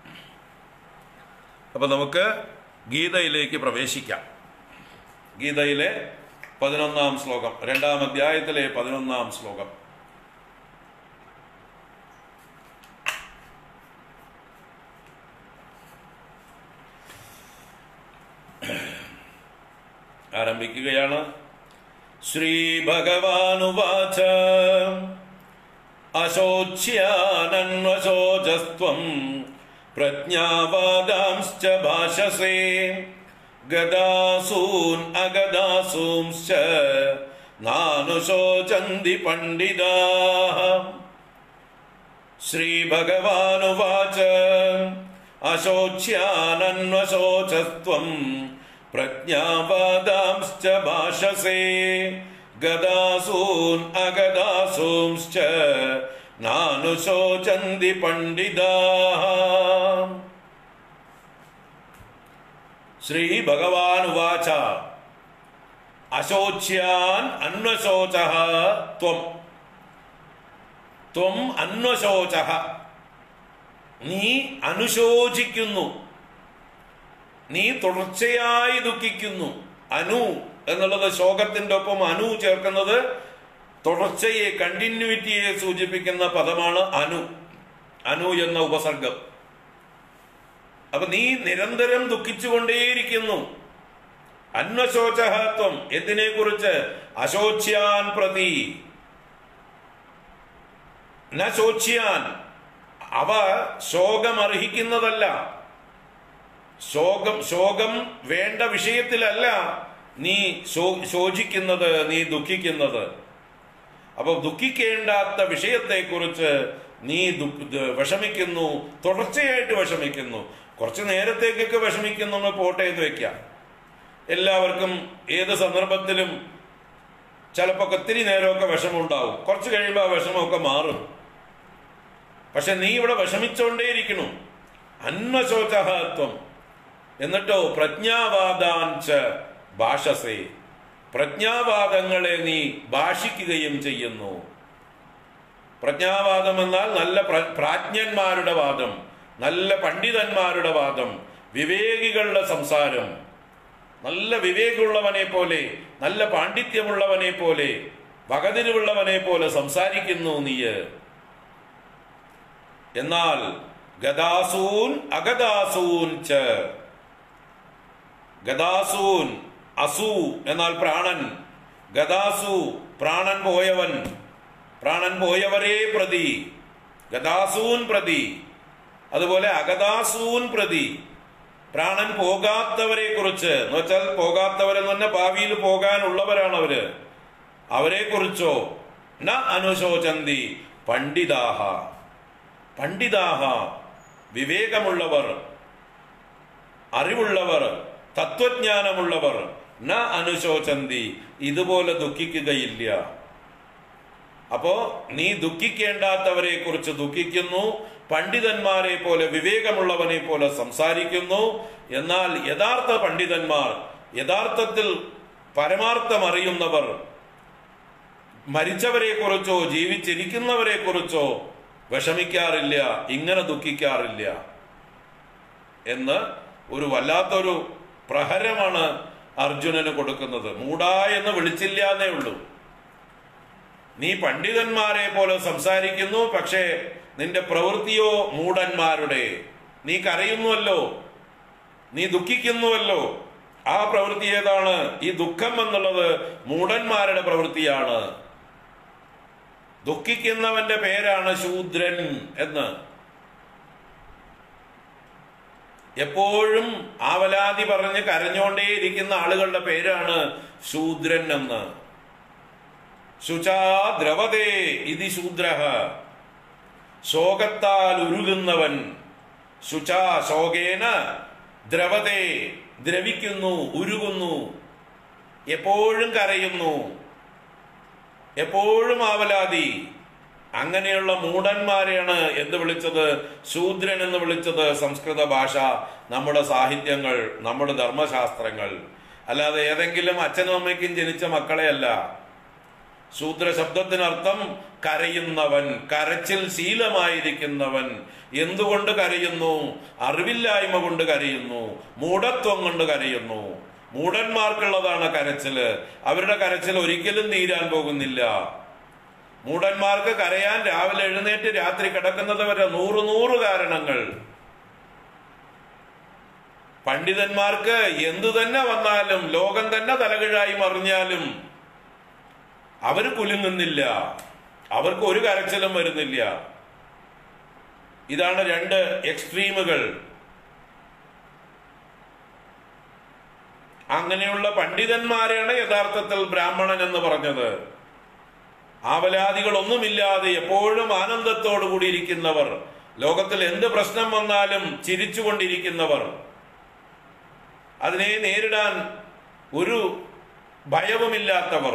അപ്പൊ നമുക്ക് ഗീതയിലേക്ക് പ്രവേശിക്കാം ഗീതയിലെ പതിനൊന്നാം ശ്ലോകം രണ്ടാം അധ്യായത്തിലെ പതിനൊന്നാം ശ്ലോകം ആരംഭിക്കുകയാണ് ശ്രീ ഭഗവാനുവാച അശോച്യാനന്വശോചസ്ത്വം പ്രജ്ഞാവാദാംശ്ച ഭാഷസേ ഗദാസൂൻ അഗദാസൂംശ്ച നാനുശോചന്തി പണ്ഡിതാ ശ്രീഭഗവാനുവാച അശോച്യാനന്വശോചസ്ത്വം പ്രജ്ഞാവാദാംശ്ച ഭാഷസേ ഗദാസൂൻ അഗദാസൂംശ്ച നാനുശോചന്തി പണ്ഡിതാ ശ്രീഭഗവാനുവാച അശോച്യാൻ അന്വശോച ത്വം ത്വം അന്വശോച നീ അനുശോചിക്കുന്നു നീ തുടർച്ചയായി ദുഃഖിക്കുന്നു അനു എന്നുള്ളത് ശോകത്തിന്റെ ഒപ്പം അനു ചേർക്കുന്നത് തുടർച്ചയെ കണ്ടിന്യൂറ്റിയെ സൂചിപ്പിക്കുന്ന പദമാണ് അനു അനു എന്ന ഉപസർഗം അപ്പൊ നീ നിരന്തരം ദുഃഖിച്ചുകൊണ്ടേയിരിക്കുന്നു അന്വശോചഹത്വം എന്തിനെ കുറിച്ച് അശോച്യാൻ പ്രതി ന ശോച്യാൻ അവ ശോകം അർഹിക്കുന്നതല്ല ശോകം ശോകം വേണ്ട വിഷയത്തിലല്ല നീ ശോ- ശോചിക്കുന്നത് നീ ദുഃഖിക്കുന്നത് അപ്പൊ ദുഃഖിക്കേണ്ടാത്ത വിഷയത്തെക്കുറിച്ച് നീ ദു- ദ- വിഷമിക്കുന്നു തുടർച്ചയായിട്ട് വിഷമിക്കുന്നു കുറച്ച് നേരത്തേക്കൊക്കെ വിഷമിക്കുന്നു പോട്ടെ എന്ന് വെക്കാം എല്ലാവർക്കും ഏത് സന്ദർഭത്തിലും ചിലപ്പോൾ ഒത്തിരി നേരമൊക്കെ വിഷമമുണ്ടാവും കുറച്ച് കഴിയുമ്പോൾ ആ വിഷമമൊക്കെ മാറും പക്ഷെ നീ ഇവിടെ വിഷമിച്ചുകൊണ്ടേയിരിക്കണം അന്വശോചഹത്വം എന്നിട്ടോ പ്രജ്ഞാവാദാഞ്ച ഭാഷസേ പ്രജ്ഞാവാദങ്ങളെ നീ ഭാഷിക്കുകയും ചെയ്യുന്നു പ്രജ്ഞാവാദം എന്നാൽ നല്ല പ്ര- പ്രാജ്ഞന്മാരുടെ വാദം നല്ല പണ്ഡിതന്മാരുടെ വാദം വിവേകികളുടെ സംസാരം നല്ല വിവേകമുള്ളവനെ പോലെ നല്ല പാണ്ഡിത്യമുള്ളവനെ പോലെ വകതിരിവുള്ളവനെ പോലെ സംസാരിക്കുന്നു നീയ് എന്നാൽ ഗദാസൂൻ അഗദാസൂൻ ച ഗദാസൂൻ അസു എന്നാൽ പ്രാണൻ ഗദാസു പ്രാണൻ പോയവൻ പ്രാണൻ പോയവരെ പ്രതി ഗദാസൂൻ പ്രതി അതുപോലെ അഗദാസൂൻ പ്രതി പ്രാണൻ പോകാത്തവരെ കുറിച്ച് എന്ന് വെച്ചാൽ പോകാത്തവരെന്ന് പറഞ്ഞാൽ ഭാവിയിൽ പോകാനുള്ളവരാണ് അവര് അവരെ കുറിച്ചോ ന അനുശോചന്തി പണ്ഡിതാഹ പണ്ഡിതാഹ വിവേകമുള്ളവർ അറിവുള്ളവർ തത്വജ്ഞാനമുള്ളവർ ന അനുശോചന്തി ഇതുപോലെ ദുഃഖിക്കുകയില്ല അപ്പോ നീ ദുഃഖിക്കേണ്ടാത്തവരെ കുറിച്ച് ദുഃഖിക്കുന്നു പണ്ഡിതന്മാരെ പോലെ വിവേകമുള്ളവനെ പോലെ സംസാരിക്കുന്നു എന്നാൽ യഥാർത്ഥ പണ്ഡിതന്മാർ യഥാർത്ഥത്തിൽ പരമാർത്ഥം അറിയുന്നവർ മരിച്ചവരെ കുറിച്ചോ ജീവിച്ചിരിക്കുന്നവരെ കുറിച്ചോ വിഷമിക്കാറില്ല ഇങ്ങനെ ദുഃഖിക്കാറില്ല എന്ന് ഒരു വല്ലാത്തൊരു പ്രഹരമാണ് അർജുനന് കൊടുക്കുന്നത് മൂടാ എന്ന് വിളിച്ചില്ല എന്നേ ഉള്ളൂ നീ പണ്ഡിതന്മാരെ പോലെ സംസാരിക്കുന്നു പക്ഷേ നിന്റെ പ്രവൃത്തിയോ മൂടന്മാരുടെ നീ കരയുന്നുവല്ലോ നീ ദുഃഖിക്കുന്നുവല്ലോ ആ പ്രവൃത്തി ഏതാണ് ഈ ദുഃഖം എന്നുള്ളത് മൂടന്മാരുടെ പ്രവൃത്തിയാണ് ദുഃഖിക്കുന്നവന്റെ പേരാണ് ശൂദ്രൻ എന്ന് എപ്പോഴും ആവലാതി പറഞ്ഞ് കരഞ്ഞോണ്ടേയിരിക്കുന്ന ആളുകളുടെ പേരാണ് ശൂദ്രൻ എന്ന് ശുചാ ദ്രവതേ ഇതി ശൂദ്ര ശോകത്താൽ ഉരുകുന്നവൻ ശുചാ ശോകേന ദ്രവതേ ദ്രവിക്കുന്നു ഉരുകുന്നു എപ്പോഴും കരയുന്നു എപ്പോഴും ആവലാതി അങ്ങനെയുള്ള മൂടന്മാരെയാണ് എന്ത് വിളിച്ചത് ശൂദ്രൻ എന്ന് വിളിച്ചത് സംസ്കൃത ഭാഷ നമ്മുടെ സാഹിത്യങ്ങൾ നമ്മുടെ ധർമ്മശാസ്ത്രങ്ങൾ അല്ലാതെ ഏതെങ്കിലും അച്ഛനും അമ്മയ്ക്കും ജനിച്ച മക്കളെയല്ല ശൂദ്ര ശബ്ദത്തിനർത്ഥം കരയുന്നവൻ കരച്ചിൽ ശീലമായിരിക്കുന്നവൻ എന്തുകൊണ്ട് കരയുന്നു അറിവില്ലായ്മ കൊണ്ട് കരയുന്നു മൂഢത്വം കൊണ്ട് കരയുന്നു മൂഢന്മാർക്കുള്ളതാണ് കരച്ചില് അവരുടെ കരച്ചിൽ ഒരിക്കലും തീരാൻ പോകുന്നില്ല മൂഢന്മാർക്ക് കരയാൻ രാവിലെ എഴുന്നേറ്റ് രാത്രി കിടക്കുന്നത് വരെ നൂറ് നൂറ് കാരണങ്ങൾ പണ്ഡിതന്മാർക്ക് എന്തു തന്നെ വന്നാലും ലോകം തന്നെ തലകിഴായി മറിഞ്ഞാലും അവർ കുലുങ്ങുന്നില്ല അവർക്ക് ഒരു കരച്ചിലും വരുന്നില്ല ഇതാണ് രണ്ട് എക്സ്ട്രീമുകൾ അങ്ങനെയുള്ള പണ്ഡിതന്മാരെയാണ് യഥാർത്ഥത്തിൽ ബ്രാഹ്മണൻ എന്ന് പറഞ്ഞത് ആവലാദികളൊന്നുമില്ലാതെ എപ്പോഴും ആനന്ദത്തോടു കൂടി ഇരിക്കുന്നവർ ലോകത്തിൽ എന്ത് പ്രശ്നം വന്നാലും ചിരിച്ചുകൊണ്ടിരിക്കുന്നവർ അതിനെ നേരിടാൻ ഒരു ഭയവുമില്ലാത്തവർ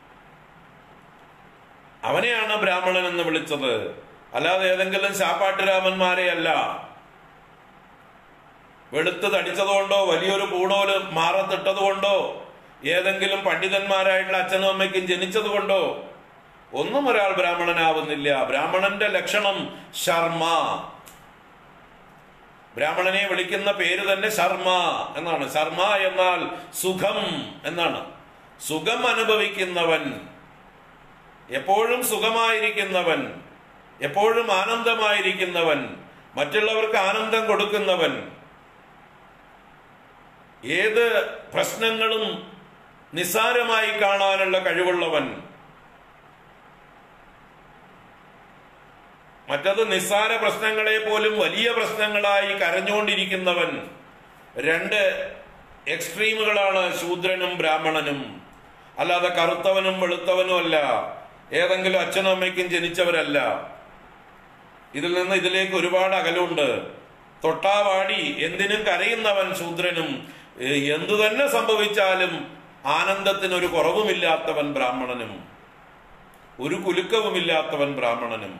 അവനെയാണ് ബ്രാഹ്മണൻ എന്ന് വിളിച്ചത് അല്ലാതെ ഏതെങ്കിലും ശാപ്പാട്ടുരാമന്മാരെ അല്ല വെളുത്ത് തടിച്ചതുകൊണ്ടോ വലിയൊരു പൂണോല് മാറത്തിട്ടതുകൊണ്ടോ ഏതെങ്കിലും പണ്ഡിതന്മാരായിട്ടുള്ള അച്ഛനും അമ്മയ്ക്കും ജനിച്ചത് കൊണ്ടോ ഒന്നും ഒരാൾ ബ്രാഹ്മണനാവുന്നില്ല ബ്രാഹ്മണന്റെ ലക്ഷണം ശർമ്മ ബ്രാഹ്മണനെ വിളിക്കുന്ന പേര് തന്നെ ശർമ്മ എന്നാണ് ശർമ്മ എന്നാൽ സുഖം എന്നാണ് സുഖം അനുഭവിക്കുന്നവൻ എപ്പോഴും സുഖമായിരിക്കുന്നവൻ എപ്പോഴും ആനന്ദമായിരിക്കുന്നവൻ മറ്റുള്ളവർക്ക് ആനന്ദം കൊടുക്കുന്നവൻ ഏത് പ്രശ്നങ്ങളും നിസ്സാരമായി കാണാനുള്ള കഴിവുള്ളവൻ മറ്റത് നിസ്സാര പ്രശ്നങ്ങളെ പോലും വലിയ പ്രശ്നങ്ങളായി കരഞ്ഞുകൊണ്ടിരിക്കുന്നവൻ രണ്ട് എക്സ്ട്രീമുകളാണ് ശൂദ്രനും ബ്രാഹ്മണനും അല്ലാതെ കറുത്തവനും വെളുത്തവനും അല്ല ഏതെങ്കിലും അച്ഛനും അമ്മയ്ക്കും ജനിച്ചവരല്ല ഇതിൽ നിന്ന് ഇതിലേക്ക് ഒരുപാട് അകലുണ്ട് തൊട്ടാവാടി എന്തിനും കരയുന്നവൻ ശൂദ്രനും ഏ, എന്തു തന്നെ സംഭവിച്ചാലും ആനന്ദത്തിനൊരു കുറവുമില്ലാത്തവൻ ബ്രാഹ്മണനും ഒരു കുലുക്കവുമില്ലാത്തവൻ ബ്രാഹ്മണനും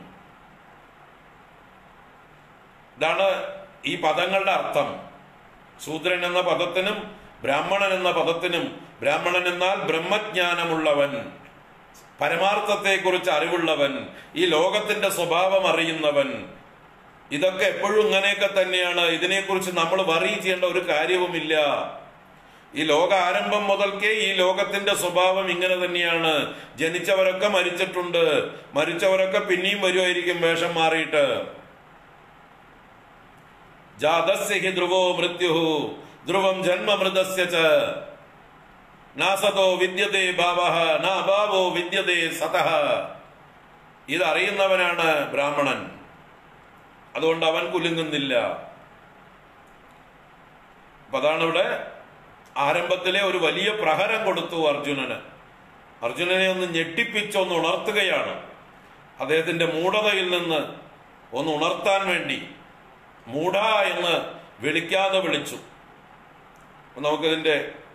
ഇതാണ് ഈ പദങ്ങളുടെ അർത്ഥം ശൂദ്രൻ എന്ന പദത്തിനും ബ്രാഹ്മണൻ എന്ന പദത്തിനും ബ്രാഹ്മണൻ എന്നാൽ ബ്രഹ്മജ്ഞാനമുള്ളവൻ പരമാർത്ഥത്തെക്കുറിച്ച് അറിവുള്ളവൻ ഈ ലോകത്തിന്റെ സ്വഭാവം അറിയുന്നവൻ ഇതൊക്കെ എപ്പോഴും ഇങ്ങനെയൊക്കെ തന്നെയാണ് ഇതിനെക്കുറിച്ച് നമ്മൾ വറി ചെയ്യേണ്ട ഒരു കാര്യവുമില്ല ഈ ലോക ആരംഭം മുതൽക്കേ ഈ ലോകത്തിന്റെ സ്വഭാവം ഇങ്ങനെ തന്നെയാണ് ജനിച്ചവരൊക്കെ മരിച്ചിട്ടുണ്ട് മരിച്ചവരൊക്കെ പിന്നെയും വരുമായിരിക്കും വേഷം മാറിയിട്ട് ജാതസ്യ ഹി ധ്രുവോ മൃത്യു ധ്രുവം ജന്മമൃതസ്യ ച നാസതോ വിദ്യതേ ഭാവഃ നാ ഭാവോ വിദ്യതേ സതഃ ഇതറിയുന്നവനാണ് ബ്രാഹ്മണൻ അതുകൊണ്ട് അവൻ കുലുങ്ങുന്നില്ല അപ്പൊ അതാണ് ഇവിടെ ആരംഭത്തിലെ ഒരു വലിയ പ്രഹരം കൊടുത്തു അർജുനന് അർജുനനെ ഒന്ന് ഞെട്ടിപ്പിച്ചൊന്ന് ഉണർത്തുകയാണ് അദ്ദേഹത്തിന്റെ മൂഢതയിൽ നിന്ന് ഒന്ന് ഉണർത്താൻ വേണ്ടി മൂഢ എന്ന് വിളിക്കാതെ വിളിച്ചു അപ്പൊ നമുക്കിതിന്റെ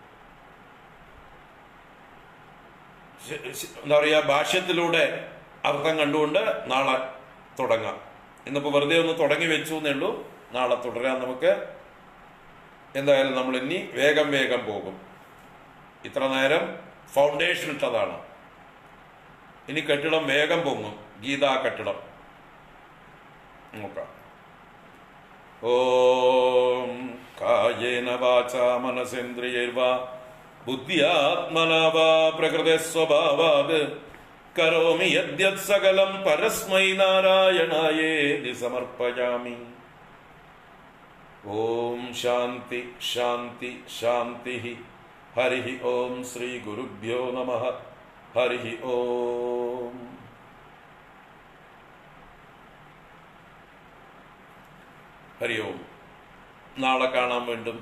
ശ- ശ- എന്താ പറയുക ഭാഷ്യത്തിലൂടെ അർത്ഥം കണ്ടുകൊണ്ട് നാളെ തുടങ്ങാം ഇന്നിപ്പോ വെറുതെ ഒന്ന് തുടങ്ങി വെച്ചു എന്നേ ഉള്ളൂ നാളെ തുടരാൻ നമുക്ക് എന്തായാലും നമ്മൾ ഇനി വേഗം വേഗം പോകും ഇത്ര നേരം ഫൗണ്ടേഷൻ ഇട്ടതാണ് ഇനി കെട്ടിടം വേഗം പൊങ്ങും ഗീതാ കെട്ടിടം നോക്കാം ഓം കായേന വാച മനസേന്ദ്രിയൈർവാ ബുദ്ധ്യാത്മനാ വാ പ്രകൃതി സ്വഭാവാത് കരോമി യദ്യത് സകലം പരസ്മൈ നാരായണായേതി സമർപ്പയാമി ഓം ശാന്തി ശാന്തി ശാന്തി ഹരി ഓം ശ്രീ ഗുരുഭ്യോ നമ ഹരി ഓം ഹരി ഓം നാളെ കാണാൻ വീണ്ടും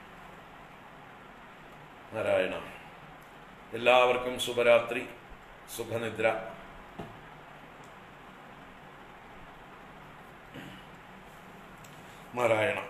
നാരായണ എല്ലാവർക്കും ശുഭരാത്രി സുഖനിദ്ര നാരായണ